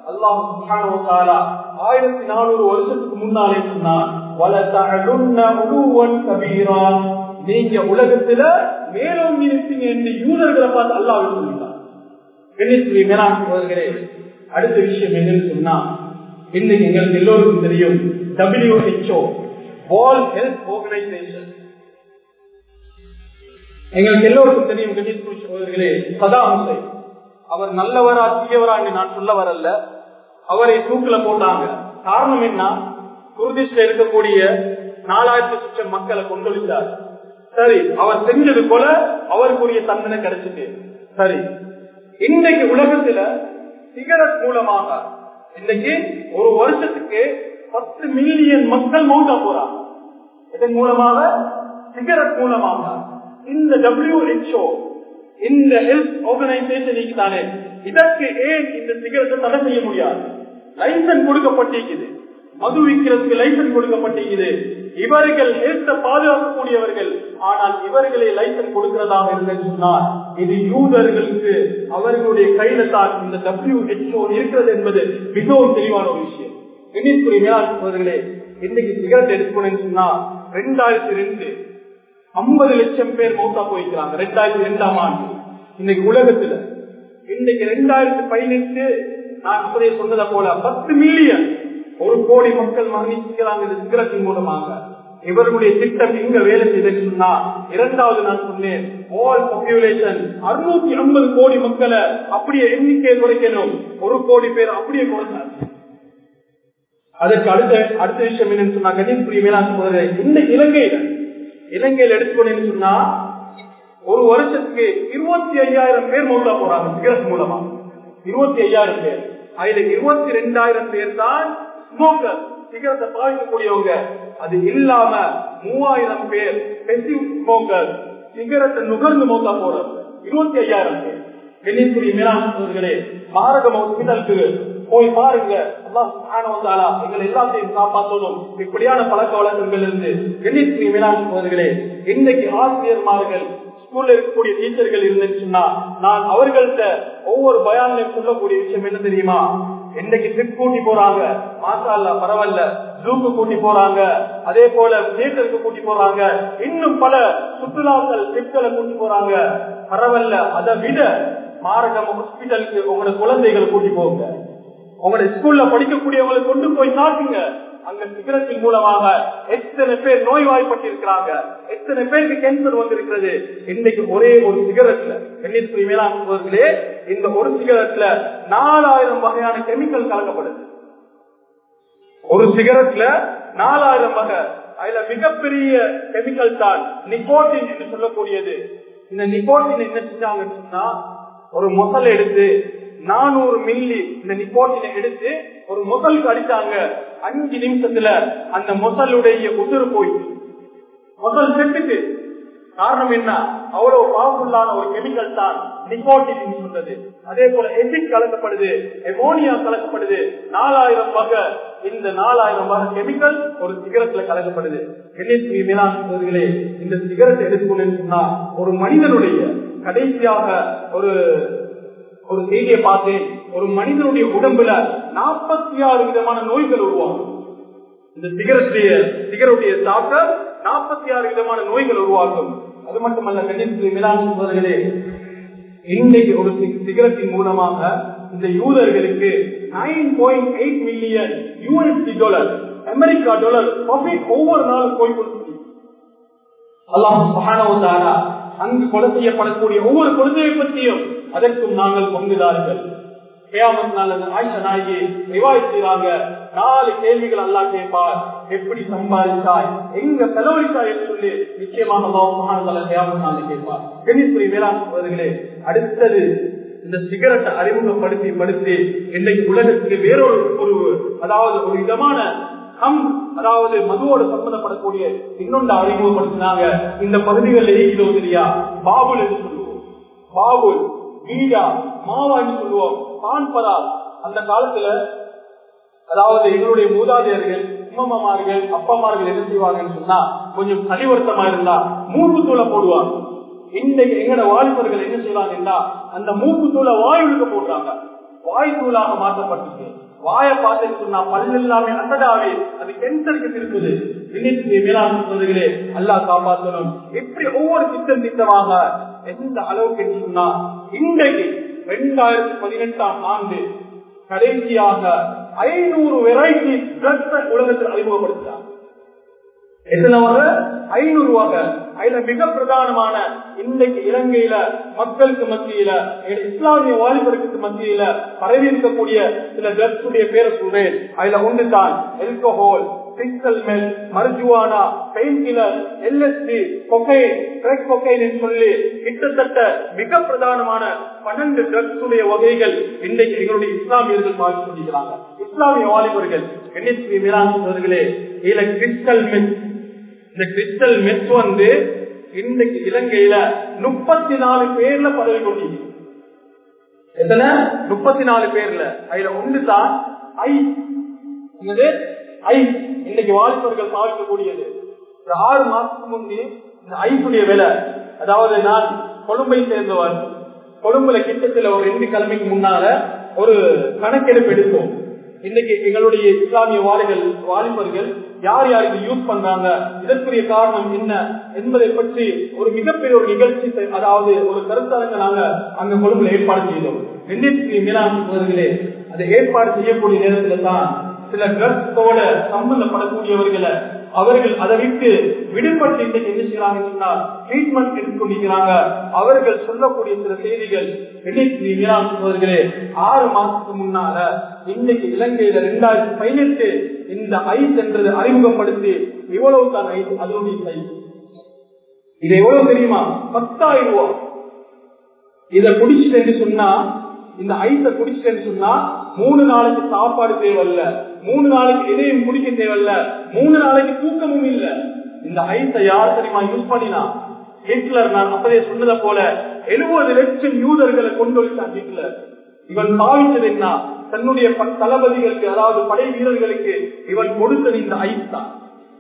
அல்லாஹ் ஆயிரத்தி நானூறு வருஷத்துக்கு முன்னாலே சொன்னார் நீங்க உலகத்துல மேலோங்கி இருப்பீங்க என்று யூதர்களை பார்த்து அல்லாஹ் சொல்லிட்டார் மேலாண்மைகளே அடுத்த விஷயம் என்னன்னு சொன்னா இன்னைக்கு எங்களுக்கு எல்லோருக்கும் தெரியும் டபிள்யூஹெச்ஓ வேர்ல்ட் ஹெல்த் ஆர்கனைசேஷன் எங்களுக்கு எல்லோருக்கும் தெரியும் கணேஷ் சோதர்களே சதா ஹுசைன் அவர் நல்லவரா தீயவரா என்று நான் சொல்ல வரல அவரை தூக்கில போட்டாங்க காரணம் என்ன குருதிஷ்ல இருக்கக்கூடிய நாலாயிரத்தி சுற்றம் மக்களை கொண்டொழித்தார் சரி அவர் செஞ்சது போல அவருக்குரிய தண்டனை கிடைச்சிட்டு சரி இன்றைக்கு உலகத்துல சிகரெட் மூலமாக இன்னைக்கு ஒரு வருஷத்துக்கு பத்து மில்லியன் மக்கள் மௌண்டா போறாங்க இதன் மூலமாக சிகரெட் மூலமாக இந்த டபிள்யூஹெச்ஓ இந்த ஹெல்த் ஆர்கனைசேஷன் தானே இதற்கு ஏன் இந்த சிகரெட்டை தடை செய்ய முடியாது லைசன்ஸ் கொடுக்கப்பட்டிருக்குது மது விற்கிறதுக்கு லைசன்ஸ் கொடுக்கப்பட்டிருக்குது இவர்கள் ஹெல்த்தை பாதுகாக்கக்கூடியவர்கள் ஆனால் இவர்களே லைசன்ஸ் கொடுக்கிறதாக இருந்தது சொன்னால் இது யூதர்களுக்கு அவர்களுடைய கையில தான் இந்த டபிள்யூஹெச்ஓ இருக்கிறது என்பது மிகவும் தெளிவான ஒரு விஷயம் கண்ணியத்துக்குரிய மேலாண்மைகளே இன்னைக்கு சிகரெட் எடுக்கணும்னு சொன்னா ரெண்டாயிரத்தி ரெண்டு ஐம்பது லட்சம் பேர் மௌத்தா போயிருக்கிறாங்க ரெண்டாயிரத்தி ரெண்டாம் ஆண்டு இன்னைக்கு உலகத்துல இன்னைக்கு ரெண்டாயிரத்தி பதினெட்டு நான் அப்படியே சொன்னதை போல பத்து மில்லியன் ஒரு கோடி மக்கள் மரணிக்கிறாங்க இந்த சிகரெட்டின் மூலமாக இவர்களுடைய திட்டம் எங்க வேலை செய்தது சொன்னா இரண்டாவது நான் சொன்னேன் ஆல் பாப்புலேஷன் அறுநூத்தி ஐம்பது கோடி மக்களை அப்படியே எண்ணிக்கையை குறைக்கணும் ஒரு கோடி பேர் அப்படியே குறைச்சாங்க அதற்கு அடுத்த அடுத்த விஷயம் என்னன்னு சொன்னா கணிப்புரிய மேலாண் சொல்றது இந்த இலங்கையில இலங்கையில் எடுத்துக்கொண்டு சொன்னா ஒரு வருஷத்துக்கு இருபத்தி ஐயாயிரம் பேர் மௌத்தா போறாங்க சிகரெட் மூலமா இருபத்தி ஐயாயிரம் பேர் அதுல இருபத்தி ரெண்டாயிரம் பேர் தான் ஸ்மோக்கர் சிகரெட்டை பாதிக்கக்கூடியவங்க அது இல்லாம மூவாயிரம் பேர் பெசிவ் ஸ்மோக்கர் சிகரெட்டை நுகர்ந்து மௌத்தா போறாங்க இருபத்தி ஐயாயிரம் பேர் கண்ணியத்துடைய மேலாண்மைகளே பாரத ஹாஸ்பிட்டலுக்கு போய் பாருங்க எங்களை எல்லாத்தையும் காப்பாற்றணும் இப்படியான பழக்க வழக்கங்கள் இருந்து கண்ணியத்துடைய மேலாண்மைகளே இன்னைக்கு ஆசிரியர்மார்கள் ஸ்கூல்ல இருக்கக்கூடிய டீச்சர்கள் இருந்துன்னு சொன்னா நான் அவர்கள்ட்ட ஒவ்வொரு பயானையும் சொல்லக்கூடிய விஷயம் என்ன தெரியுமா என்னைக்கு ட்ரிப் கூட்டி போறாங்க மாசா இல்ல பரவாயில்ல ஜூக்கு கூட்டி போறாங்க அதே போல தியேட்டருக்கு கூட்டி போறாங்க இன்னும் பல சுற்றுலாக்கள் ட்ரிப்களை கூட்டி போறாங்க பரவாயில்ல அதை விட மாரகம் ஹாஸ்பிட்டலுக்கு உங்களோட குழந்தைகளை கூட்டி போங்க உங்களோட ஸ்கூல்ல படிக்கக்கூடியவங்களை கொண்டு போய் காட்டுங்க அங்க சிகரெட்டின் மூலமாக எத்தனை பேர் நோய்வாய்ப்பட்டிருக்கிறாங்க எத்தனை பேருக்கு கேன்சர் வந்திருக்கிறது இன்னைக்கு ஒரே ஒரு சிகரெட்ல எண்ணிற்கு மேலாண்மைகளே இந்த ஒரு சிகரெட்ல நாலாயிரம் வகையான கெமிக்கல் கலக்கப்படுது ஒரு சிகரெட்ல நாலாயிரம் வகை அதுல மிகப்பெரிய கெமிக்கல் தான் நிக்கோட்டின் என்று சொல்லக்கூடியது இந்த நிக்கோட்டின் என்ன செஞ்சாங்கன்னு சொன்னா ஒரு முதல் எடுத்து நானூறு மில்லி இந்த நிக்கோட்டினை எடுத்து ஒரு முதலுக்கு அடித்தாங்க அஞ்சு நிமிஷத்துல அந்த முதலுடைய உதிர் போயிட்டு முதல் செட்டுக்கு காரணம் என்ன அவ்வளவு பவர்ஃபுல்லான ஒரு கெமிக்கல் தான் நிக்கோட்டின் சொன்னது அதே போல எசிட் கலக்கப்படுது எமோனியா கலக்கப்படுது நாலாயிரம் வகை இந்த நாலாயிரம் வகை கெமிக்கல் ஒரு சிகரெட்ல கலக்கப்படுது எண்ணெய் மேலாண்மைகளே இந்த சிகரெட் எடுத்துக்கணும்னு சொன்னா ஒரு மனிதனுடைய கடைசியாக ஒரு ஒரு செய்தியை பார்த்தேன் ஒரு மனிதனுடைய உடம்புல நாற்பத்தி ஆறு விதமான நோய்கள் உருவாகும் இந்த சிகரெட்டுடைய சிகரெட்டுடைய சாப்பிட்ட நாற்பத்தி ஆறு விதமான நோய்கள் உருவாகும் அது மட்டுமல்ல கண்ணியத்துக்கு மேலாண்மைகளே இன்றைக்கு ஒரு சிகரெட்டின் மூலமாக இந்த யூதர்களுக்கு nine point eight million USD dollar America dollar profit ஒவ்வொரு நாளும் போய் கொடுத்து அல்லாஹ் மகானவந்தாரா அங்கு கொலை செய்யப்படக்கூடிய ஒவ்வொரு குழந்தையை பற்றியும் அதற்கும் நாங்கள் பங்குதார்கள் நாலு கேள்விகள் அல்லா கேட்பார் எப்படி சம்பாதித்தாய் எங்க செலவழித்தாய் என்று சொல்லி நிச்சயமாக கேட்பார் கணிப்புரி மேலாண்மைகளே அடுத்தது இந்த சிகரெட்டை அறிமுகப்படுத்தி படுத்தி இன்றைக்கு உலகத்துக்கு வேறொரு ஒரு அதாவது ஒரு விதமான கம் அதாவது மதுவோடு சம்பந்தப்படக்கூடிய இன்னொன்று அறிமுகப்படுத்தினாங்க இந்த பகுதிகளில் இருக்கிறோ தெரியா பாபுல் என்று சொல்லுவோம் பாபுல் பீடா மாவா என்று சொல்லுவோம் பான்பரா அந்த காலத்துல அதாவது எங்களுடைய மூதாதையர்கள் உம்மம்மார்கள் அப்பமார்கள் என்ன செய்வாங்கன்னு சொன்னா கொஞ்சம் கலிவர்த்தமா இருந்தா மூக்கு தூளை போடுவாங்க இன்றைக்கு எங்கட வாலிபர்கள் என்ன செய்வாங்கன்னா அந்த மூக்கு தூளை வாயுழுக்க போடுறாங்க வாய் தூளாக மாற்றப்பட்டுச்சு வாய பார்த்து சொன்னா பல்லு எல்லாமே அசடாவே அது கேன்சருக்கு திருப்புது மேலாண்மைகளே அல்லா காப்பாற்றணும் எப்படி ஒவ்வொரு திட்டம் திட்டமாக எந்த அளவுக்கு சொன்னா இன்றைக்கு இரண்டாயிரத்தி பதினெட்டாம் ஆண்டு கடைசியாக ஐநூறு வெரைட்டி ட்ரக்ஸ் உலகத்தில் அறிமுகப்படுத்தினார் எத்தனை வகை ஐநூறு வகை அதுல மிக பிரதானமான இன்றைக்கு இலங்கையில மக்களுக்கு மத்தியில இஸ்லாமிய வாலிபருக்கு மத்தியில பரவி இருக்கக்கூடிய சில ட்ரக்ஸ் உடைய பேரை சொல்றேன் அதுல ஒன்று தான் alcohol crystal meth marijuana pain killer LSD cocaine crack cocaine என்று சொல்லி கிட்டத்தட்ட மிக பிரதானமான பன்னெண்டு ட்ரக்ஸ் உடைய வகைகள் இன்றைக்கு எங்களுடைய இஸ்லாமியர்கள் பார்த்து கொண்டிருக்கிறாங்க இஸ்லாமிய வாலிபர்கள் என்எஸ்பி மீரானவர்களே இதுல கிறிஸ்டல் மெத் இந்த கிறிஸ்டல் மெத் வந்து இன்றைக்கு இலங்கையில முப்பத்தி நாலு பேர்ல பதவி கொண்டிருக்கு எத்தனை முப்பத்தி நாலு பேர்ல அதுல ஒன்று தான் ஐ என்னது ஐ இன்னைக்கு வாலிபர்கள் பாவிக்கக்கூடியது ஒரு ஆறு மாசத்துக்கு முந்தி இந்த ஐசுடைய விலை அதாவது நான் கொழும்பை சேர்ந்தவர் கொழும்புல கிட்டத்தில் ஒரு ரெண்டு கிழமைக்கு முன்னால ஒரு கணக்கெடுப்பு எடுத்தோம் இன்னைக்கு எங்களுடைய இஸ்லாமிய வாலிகள் வாலிபர்கள் யார் யாருக்கு யூஸ் பண்றாங்க இதற்குரிய காரணம் என்ன என்பதை பற்றி ஒரு மிகப்பெரிய ஒரு நிகழ்ச்சி அதாவது ஒரு கருத்தரங்க நாங்க அங்க கொழும்புல ஏற்பாடு செய்தோம் எண்ணிற்கு மீனாளர்களே அதை ஏற்பாடு செய்யக்கூடிய நேரத்துல தான் சில ட்ரக்ஸோட சம்பந்தப்படக்கூடியவர்களை அவர்கள் அதை விட்டு விடுபட்டு இன்றைக்கு என்ன செய்யறாங்க சொன்னால் ட்ரீட்மெண்ட் எடுத்துக்கொண்டிருக்கிறாங்க அவர்கள் சொல்லக்கூடிய சில செய்திகள் அவர்களே ஆறு மாசத்துக்கு முன்னால இன்னைக்கு இலங்கையில ரெண்டாயிரத்தி பதினெட்டு இந்த ஐஸ் என்றது அறிமுகப்படுத்தி இவ்வளவு தான் ஐஸ் அதனுடைய சைஸ் இது எவ்வளவு தெரியுமா பத்தாயிரம் ரூபாய் இத குடிச்சிட்டு சொன்னா இந்த ஐஸ குடிச்சிட்டு சொன்னா மூணு நாளைக்கு சாப்பாடு தேவையில்ல மூணு நாளைக்கு எதையும் குடிக்க தேவையில்ல மூணு நாளைக்கு தூக்கமும் இல்ல இந்த ஐஸ யார் தெரியுமா யூஸ் பண்ணினா ஹிட்லர் நான் அப்பதே சொன்னதை போல எழுபது லட்சம் யூதர்களை கொண்டு வச்சான் ஹிட்லர் இவன் பாவித்தது என்ன தன்னுடைய தளபதிகளுக்கு அதாவது படை வீரர்களுக்கு இவன் கொடுத்தது இந்த ஐஸ் தான்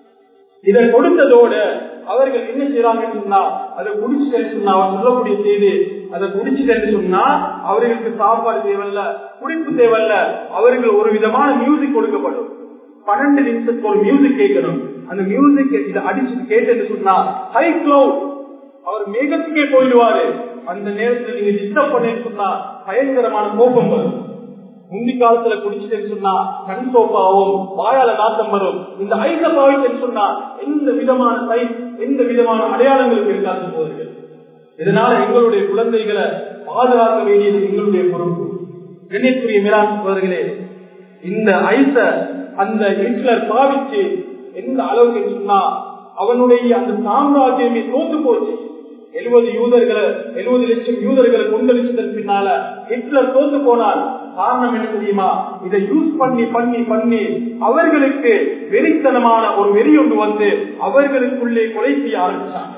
இதை கொடுத்ததோடு அவர்கள் என்ன செய்யறாங்கன்னு சொன்னா அதை குடிச்சுட்டேன்னு சொன்னா அவர் சொல்லக்கூடிய செய்தி அதை குடிச்சுட்டேன்னு சொன்னா அவர்களுக்கு சாப்பாடு தேவையில்ல குடிப்பு தேவையில்ல அவர்கள் ஒரு விதமான மியூசிக் கொடுக்கப்படும் பன்னெண்டு நிமிஷத்துக்கு ஒரு மியூசிக் கேட்கணும் அந்த மியூசிக் இதை அடிச்சு கேட்டேன்னு சொன்னா ஹை கிளவுட் அவர் மேகத்துக்கே போயிடுவாரு அந்த நேரத்தில் நீங்க டிஸ்டர்ப் பண்ணேன்னு சொன்னா பயங்கரமான கோபம் வரும் முந்தி காலத்துல குடிச்சுட்டேன்னு சொன்னா கண் சோப்பாவும் வாயால நாட்டம் வரும் இந்த ஐச பாவித்தேன்னு சொன்னா எந்த விதமான சை எந்த விதமான அடையாளங்களுக்கு இருக்காது போவீர்கள் இதனால எங்களுடைய குழந்தைகளை பாதுகாக்க வேண்டியது எங்களுடைய பொறுப்பு கண்ணியக்குரிய மேலாண் சோதர்களே இந்த ஐச அந்த ஹிட்லர் பாவிச்சு எந்த அளவுக்கு சொன்னா அவனுடைய அந்த சாம்ராஜ்யமே தோத்து போச்சு எழுபது யூதர்களை எழுபது லட்சம் யூதர்களை கொந்தளிச்சதன் பின்னால ஹிட்லர் தோத்து போனால் காரணம் என்ன தெரியுமா இதை யூஸ் பண்ணி பண்ணி பண்ணி அவர்களுக்கு வெறித்தனமான ஒரு வெறி ஒன்று வந்து அவர்களுக்குள்ளே கொலை செய்ய ஆரம்பிச்சாங்க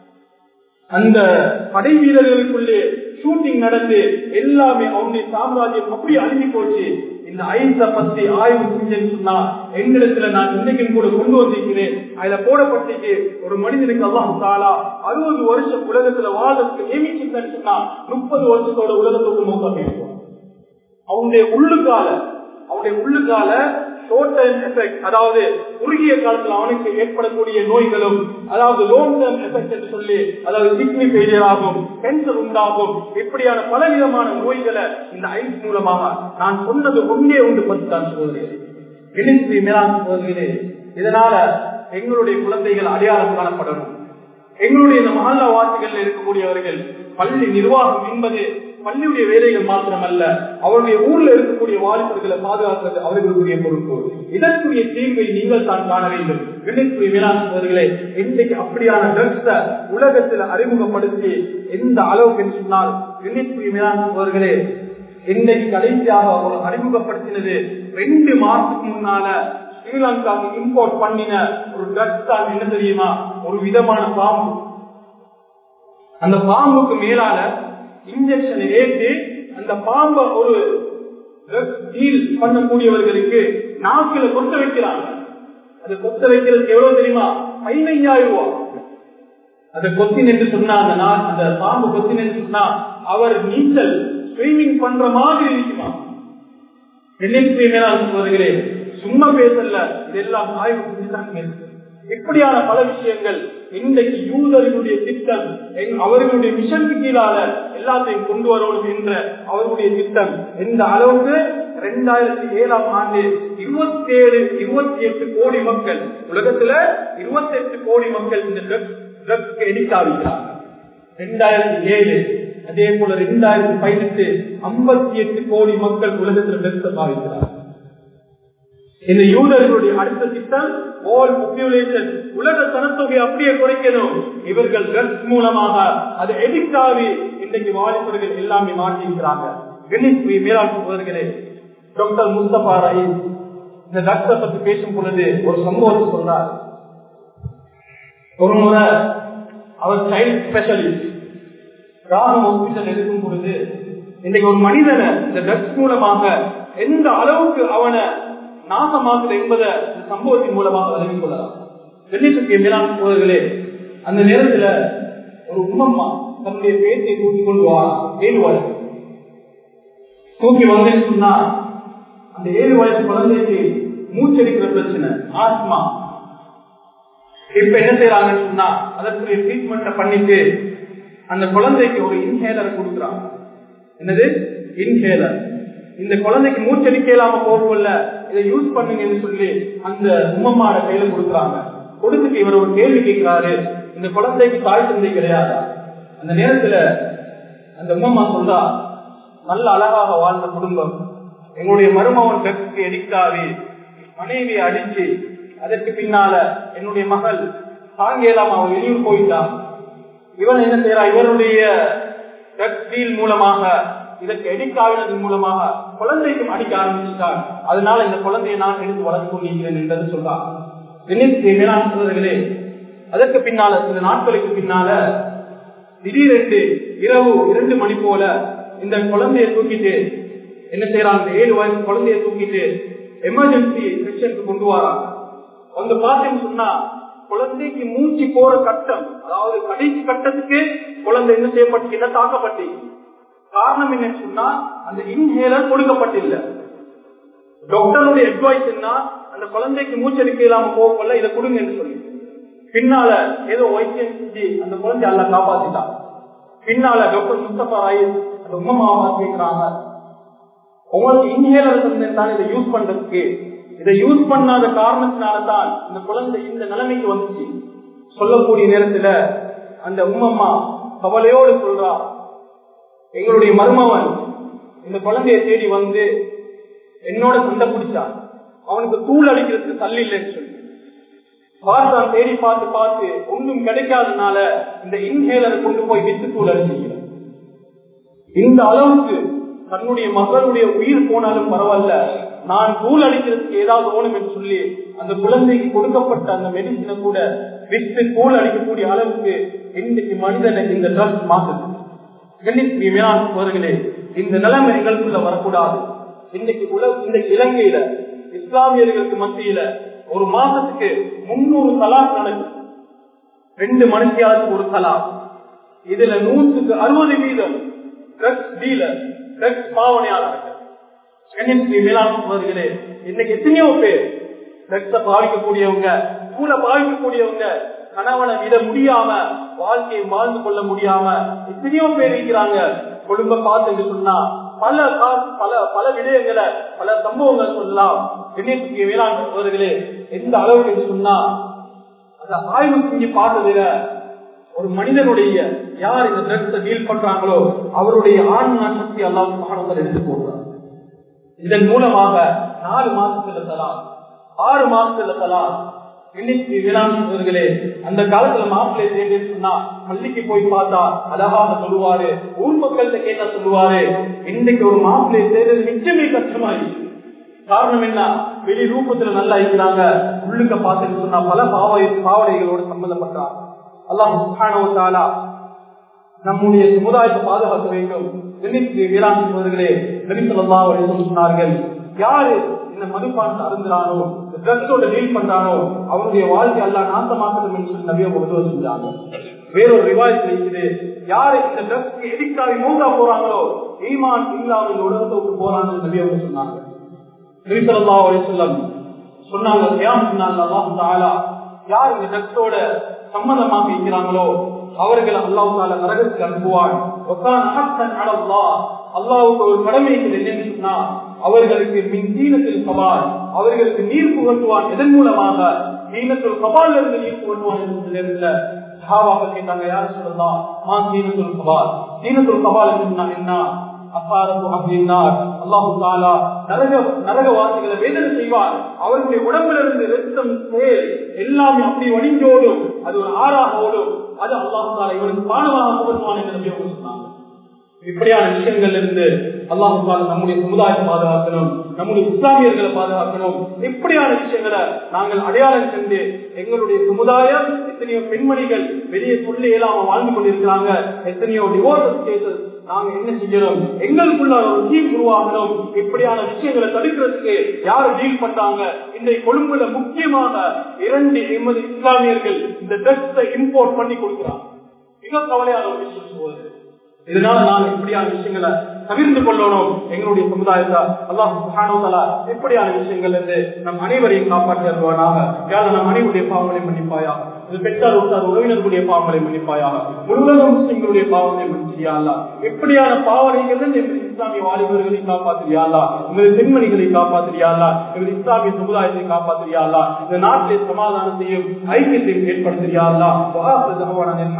அந்த படை வீரர்களுக்குள்ளே ஷூட்டிங் நடந்து எல்லாமே அவனுடைய சாம்ராஜ்யம் அப்படி அழிஞ்சு போச்சு இந்த ஐச பத்தி ஆய்வு செஞ்சேன்னு சொன்னா எங்களிடத்துல நான் இன்னைக்கும் கூட கொண்டு வந்திருக்கிறேன் அதுல போடப்பட்டிருக்கு ஒரு மனிதனுக்கு எல்லாம் தாளா அறுபது வருஷம் உலகத்துல வாழ்றதுக்கு நியமிச்சுன்னு சொன்னா முப்பது வருஷத்தோட உலகத்துக்கு நோக்கம் இருக்கும் அவனுடைய உள்ளுக்கால அவனுடைய உள்ளுக்கால ஷோர்ட் டைம் எஃபெக்ட் அதாவது குறுகிய காலத்தில் அவனுக்கு ஏற்படக்கூடிய நோய்களும் அதாவது லாங் டேர்ம் எஃபெக்ட் என்று சொல்லி அதாவது கிட்னி ஃபெயிலியர் ஆகும் கேன்சர் உண்டாகும் இப்படியான பலவிதமான நோய்களை இந்த ஐஸ் மூலமாக நான் சொன்னது ஒன்றே ஒன்று பற்றி தான் சொல்கிறேன் மேலாண் சொல்கிறேன் இதனால எங்களுடைய குழந்தைகள் அடையாளம் காணப்படணும் எங்களுடைய இந்த மஹல்லா வாசிகள் இருக்கக்கூடியவர்கள் பள்ளி நிர்வாகம் என்பது பள்ளியுடைய வேலைகள் மாத்திரமல்ல அவருடைய ஊர்ல இருக்கக்கூடிய வாலிபர்களை பாதுகாக்கிறது அவர்களுக்குரிய பொறுப்பு இதற்குரிய தீர்வை நீங்கள் தான் காண வேண்டும் விண்ணுக்குரிய மேலாண்மைகளே இன்றைக்கு அப்படியான ட்ரக்ஸ உலகத்தில் அறிமுகப்படுத்தி எந்த அளவுக்கு என்று சொன்னால் விண்ணுக்குரிய மேலாண்மைகளே இன்றைக்கு கடைசியாக அவர் அறிமுகப்படுத்தினது ரெண்டு மாசத்துக்கு முன்னால ஸ்ரீலங்காவுக்கு இம்போர்ட் பண்ணின ஒரு ட்ரக்ஸ் தான் என்ன தெரியுமா ஒரு விதமான பாம்பு அந்த பாம்புக்கு மேலால இன்ஜெக்ஷனை ஏற்றி அந்த பாம்பை ஒரு டீல் பண்ணக்கூடியவர்களுக்கு நாக்கில கொத்த வைக்கிறாங்க அது கொத்த வைக்கிறதுக்கு எவ்வளவு தெரியுமா பதினைஞ்சாயிரம் ரூபாய் அதை கொத்தின் என்று சொன்னா அந்த நா- அந்த பாம்பு கொத்தின் என்று சொன்னா அவர் நீச்சல் ஸ்விமிங் பண்ற மாதிரி இருக்குமா என்னைக்கு மேலாண் சொல்வர்களே சும்மா பேசல இதெல்லாம் ஆய்வு செஞ்சுதான் பேசுது இப்படியான பல விஷயங்கள் இன்றைக்கு யூதர்களுடைய திட்டம் எங்- அவர்களுடைய மிஷனுக்கு கீழால எல்லாத்தையும் கொண்டு வரணும் என்ற அவர்களுடைய திட்டம் எந்த அளவுக்கு இரண்டாயிரத்தி ஏழாம் ஆண்டு இருபத்தி ஏழு இருபத்தி எட்டு கோடி மக்கள் உலகத்துல இருபத்தி எட்டு கோடி மக்கள் இந்த ட்ரக்ஸ் எடிட் ஆகிறாங்க ரெண்டாயிரத்தி ஏழு அதே போல ரெண்டாயிரத்தி பதினெட்டு ஐம்பத்தி எட்டு கோடி மக்கள் உலகத்தில் ட்ரக்ஸ் பாவிக்கிறார் இந்த யூதர்களுடைய அடுத்த திட்டம் ஆல் பாப்புலேஷன் உலக சனத்தொகை அப்படியே குறைக்கணும் இவர்கள் ட்ரக்ஸ் மூலமாக அது எடிக்ட் ஆகி இன்றைக்கு வாலிபர்கள் எல்லாமே மாற்றிருக்கிறாங்க மேலாண்மைகளே டாக்டர் முஸ்தபா ரயீஸ் இந்த ட்ரக்ஸை பத்தி பேசும் பொழுது ஒரு சம்பவத்தை சொல்றார் ஒரு முறை அவர் சைல்ட் ஸ்பெஷலிஸ்ட் ராகம் ஹாஸ்பிட்டல் இருக்கும் பொழுது இன்னைக்கு ஒரு மனிதனை இந்த ட்ரக்ஸ் மூலமாக எந்த அளவுக்கு அவனை நாசமாக்குது என்பதை இந்த சம்பவத்தின் மூலமாக விளங்கிக் கொள்ளலாம் வெள்ளிசக்திய மேலாண் சோழர்களே அந்த நேரத்துல ஒரு உம்மம்மா தன்னுடைய பேச்சை தூக்கி கொண்டு வா ஏழு வயசு தூக்கி வந்தேன்னு சொன்னா அந்த ஏழு வயசு குழந்தைக்கு மூச்சடிக்கிற பிரச்சனை ஆத்மா இப்ப என்ன செய்யறாங்கன்னு சொன்னா அதற்குரிய ட்ரீட்மெண்ட்டை பண்ணிட்டு அந்த குழந்தைக்கு ஒரு இன்ஹேலர் கொடுக்குறாங்க என்னது இன்ஹேலர் இந்த குழந்தைக்கு மூச்சடிக்க இல்லாம போகல இதை யூஸ் பண்ணுங்கன்னு சொல்லி அந்த உம்மம்மாட கையில கொடுக்குறாங்க கொடுத்துட்டு இவர் ஒரு கேள்வி கேட்கிறாரு இந்த குழந்தைக்கு தாய் தந்தை கிடையாதா அந்த நேரத்துல அந்த உம்மம்மா சொல்றா நல்ல அழகாக வாழ்ந்த குடும்பம் எங்களுடைய மருமகன் ட்ரக்ஸ்க்கு எடிக்டாவி மனைவியை அடிச்சு அதற்கு பின்னால என்னுடைய மகள் தாங்கேலாம் அவன் வெளியூர் போயிட்டான் இவன் என்ன செய்யறா இவருடைய ட்ரக்ஸ் டீல் மூலமாக இதற்கு எடிக்ட் ஆகினதன் மூலமாக குழந்தைக்கும் அடிக்க ஆரம்பிச்சுட்டான் அதனால இந்த குழந்தையை நான் எடுத்து வளர்த்து கொண்டிருக்கிறேன் என்றது சொல்றான் மேலாண் சோதர்களே அதற்கு பின்னால சில நாட்களுக்கு பின்னால திடீரென்று இரவு இரண்டு மணி போல இந்த குழந்தையை தூக்கிட்டு என்ன செய்யறாங்க ஏழு வயசு குழந்தைய தூக்கிட்டு எமர்ஜென்சி செக்ஷனுக்கு கொண்டு வராங்க வந்து பார்த்தேன்னு சொன்னா குழந்தைக்கு மூச்சு போற கட்டம் அதாவது கடைசி கட்டத்துக்கு குழந்தை என்ன செய்யப்பட்டு என்ன தாக்கப்பட்டு காரணம் என்னன்னு சொன்னா அந்த இன்ஹேலர் கொடுக்கப்பட்டில்லை டாக்டருடைய அட்வைஸ் என்ன அந்த குழந்தைக்கு மூச்சடிக்க இல்லாம போகல இதை கொடுங்கன்னு சொல்லி பின்னால ஏதோ வைத்தியம் செஞ்சு அந்த குழந்தை அல்ல காப்பாத்திட்டான் பின்னால டாக்டர் முஸ்தபா ராய் அந்த உமாமா கேட்கிறாங்க உங்களுக்கு இன்ஹேலர் தான் இதை யூஸ் பண்றதுக்கு இதை யூஸ் பண்ணாத காரணத்தினால தான் இந்த குழந்தை இந்த நிலைமைக்கு வந்துச்சு சொல்லக்கூடிய நேரத்துல அந்த உம்மம்மா கவலையோடு சொல்றா எங்களுடைய மருமவன் இந்த குழந்தைய தேடி வந்து என்னோட சண்டை பிடிச்சான் அவனுக்கு தூள் அடிக்கிறதுக்கு தள்ளி இல்லைன்னு சொல்லி பார்த்தான் தேடி பார்த்து பார்த்து ஒன்றும் கிடைக்காதனால இந்த இன்ஹேலரை கொண்டு போய் வித்து தூள் அடிச்சுக்கிறான் இந்த அளவுக்கு தன்னுடைய மகளுடைய உயிர் போனாலும் பரவாயில்ல நான் தூள் அடிக்கிறதுக்கு ஏதாவது ஓணும் என்று சொல்லி அந்த குழந்தைக்கு கொடுக்கப்பட்ட அந்த மெடிசினை கூட விட்டு தூள் அடிக்கக்கூடிய அளவுக்கு இன்னைக்கு மனிதனை இந்த ட்ரக்ஸ் மாற்றுது கண்ணியர்களே இந்த நிலைமை எங்களுக்குள்ள வரக்கூடாது இன்னைக்கு உலக இந்த இலங்கையில இஸ்லாமியர்களுக்கு மத்தியில ஒரு மாசத்துக்கு முன்னூறு தலாக் நடக்குது ரெண்டு மனுஷியாருக்கு ஒரு தலாக் இதுல நூற்றுக்கு அறுபது வீதம் ட்ரக்ஸ் டீலர் ட்ரக்ஸ் பாவனையாளர்கள் மேலாண்மைகளே இன்னைக்கு எத்தனையோ பேர் ட்ரக்ஸ பாவிக்கக்கூடியவங்க கூட பாவிக்கக்கூடியவங்க கணவனை விட முடியாம வாழ்க்கையை வாழ்ந்து கொள்ள முடியாம எத்தனையோ பேர் இருக்கிறாங்க குடும்ப பார்த்து சொன்னா பல பல பல விடயங்களை பல சம்பவங்கள் சொல்லலாம் என்னைக்கு வேளாண்மைகளே எந்த அளவுக்கு சொன்னா அந்த ஆய்வு செஞ்சு பார்த்ததுல ஒரு மனிதனுடைய யார் இந்த ட்ரக்ஸை டீல் பண்றாங்களோ அவருடைய ஆன்மா சக்தி எல்லாம் மகனத்தில் எடுத்து போடுறாங்க இதன் மூலமாக நாலு மாசத்துல தலாம் ஆறு மாசத்துல தலாம் இன்னைக்கு வேளாண்மைகளே அந்த காலத்துல மாப்பிள்ளை தேடி சொன்னா பள்ளிக்கு போய் பார்த்தா அழகாக சொல்லுவாரு ஊர் மக்கள்கிட்ட கேட்டா சொல்லுவாரு இன்னைக்கு ஒரு மாப்பிள்ளை தேடுறது நிச்சயமே கஷ்டமாயிடுச்சு காரணம் என்ன வெளி ரூபத்துல நல்லா இருக்கிறாங்க உள்ளுக்க பார்த்துட்டு சொன்னா பல பாவை பாவனைகளோடு சம்பந்தப்பட்டாங்க அல்லாஹ் நம்முடைய சமுதாயத்தை பாதுகாக்க வேண்டும் வேளாண்மைகளே சொன்னார்கள் யாரு இந்த மதுபானத்தை அருந்துறானோ ட்ரக்ஸோட டீல் பண்றானோ அவருடைய வாழ்க்கை எல்லாம் நாசமாக்கணும் என்று சொல்லி நபிய உதவி செஞ்சாங்க வேறொரு ரிவாயத்தில் இருக்குது யாரு இந்த ட்ரக்ஸ்க்கு எதிர்க்காக மூத்தா போறாங்களோ ஈமான் இல்லாமல் இந்த உலகத்தை விட்டு போறாங்கன்னு நபிய சொன்னாங்க நபிசல்லா சொல்லம் சொன்னாங்க சொன்னாங்க அல்லாஹ் யார் இந்த ட்ரக்ஸோட சம்மதமாக இருக்கிறாங்களோ அவர்கள் அல்லாஹ் தால நரகத்துக்கு அனுப்புவான் அல்லாவுக்கு ஒரு கடமை என்னன்னு சொன்னா அவர்களுக்கு மின் தீனத்தில் சவால் அவர்களுக்கு நீர் புகட்டுவான் எதன் மூலமாக தீனத்தில் சவால் இருந்து நீர் புகட்டுவான் என்று சஹாபாக்கள் கேட்டாங்க யார் சொல்லலாம் மா தீனத்துல் சவால் தீனத்துல் சவால் என்று என்ன அப்பாரத்து அப்படின்னார் அல்லாஹு தாலா நரக நரகவாசிகளை வேதனை செய்வார் அவர்களுடைய உடம்புல இருந்து ரத்தம் சேல் எல்லாமே அப்படி வடிஞ்சோடும் அது ஒரு ஆறாக ஓடும் அது அல்லாஹு தாலா இவருக்கு பானமாக போடுவான் என்று நபி அவங்க சொன்னாங்க இப்படியான விஷயங்கள்ல இருந்து அல்லாஹு தாலா நம்முடைய சமுதாயத்தை பாதுகாக்கணும் நம்முடைய இஸ்லாமியர்களை பாதுகாக்கணும் இப்படியான விஷயங்களை நாங்கள் அடையாளம் சென்று எங்களுடைய சமுதாயம் எத்தனையோ பெண்மணிகள் வெளியே சொல்லி இயலாம வாழ்ந்து கொண்டிருக்கிறாங்க எத்தனையோ டிவோர்ஸ் கேசஸ் நாங்க என்ன செய்யணும் எங்களுக்குள்ள ஒரு டீம் உருவாகணும் இப்படியான விஷயங்களை தடுக்கிறதுக்கு யாரு டீல் பண்றாங்க இன்றைய கொழும்புல முக்கியமாக இரண்டு எமது இஸ்லாமியர்கள் இந்த ட்ரக்ஸை இம்போர்ட் பண்ணி கொடுக்கிறாங்க மிக கவலையான ஒரு விஷயம் சொல்வது இதனால நான் இப்படியான விஷயங்களை தவிர்த்து கொள்ளணும் எங்களுடைய சமுதாயத்தை அல்லாஹ் இப்படியான விஷயங்கள் இருந்து நம் அனைவரையும் காப்பாற்றுவானாக யார நம் அனைவருடைய பாவங்களை மன்னிப்பாயா இது பெற்றார் உற்றார் உறவினர்களுடைய பாவங்களை மன்னிப்பாயாக முழுவதும் முஸ்லிம்களுடைய பாவங்களை மன்னிச்சியாலா எப்படியான பாவனைகள் எங்கள் இஸ்லாமிய வாலிபர்களை காப்பாற்றியாலா எங்கள் பெண்மணிகளை காப்பாற்றியாலா எங்கள் இஸ்லாமிய சமுதாயத்தை காப்பாற்றியாலா இந்த நாட்டிலே சமாதானத்தையும் ஐக்கியத்தையும் ஏற்படுத்தியாலா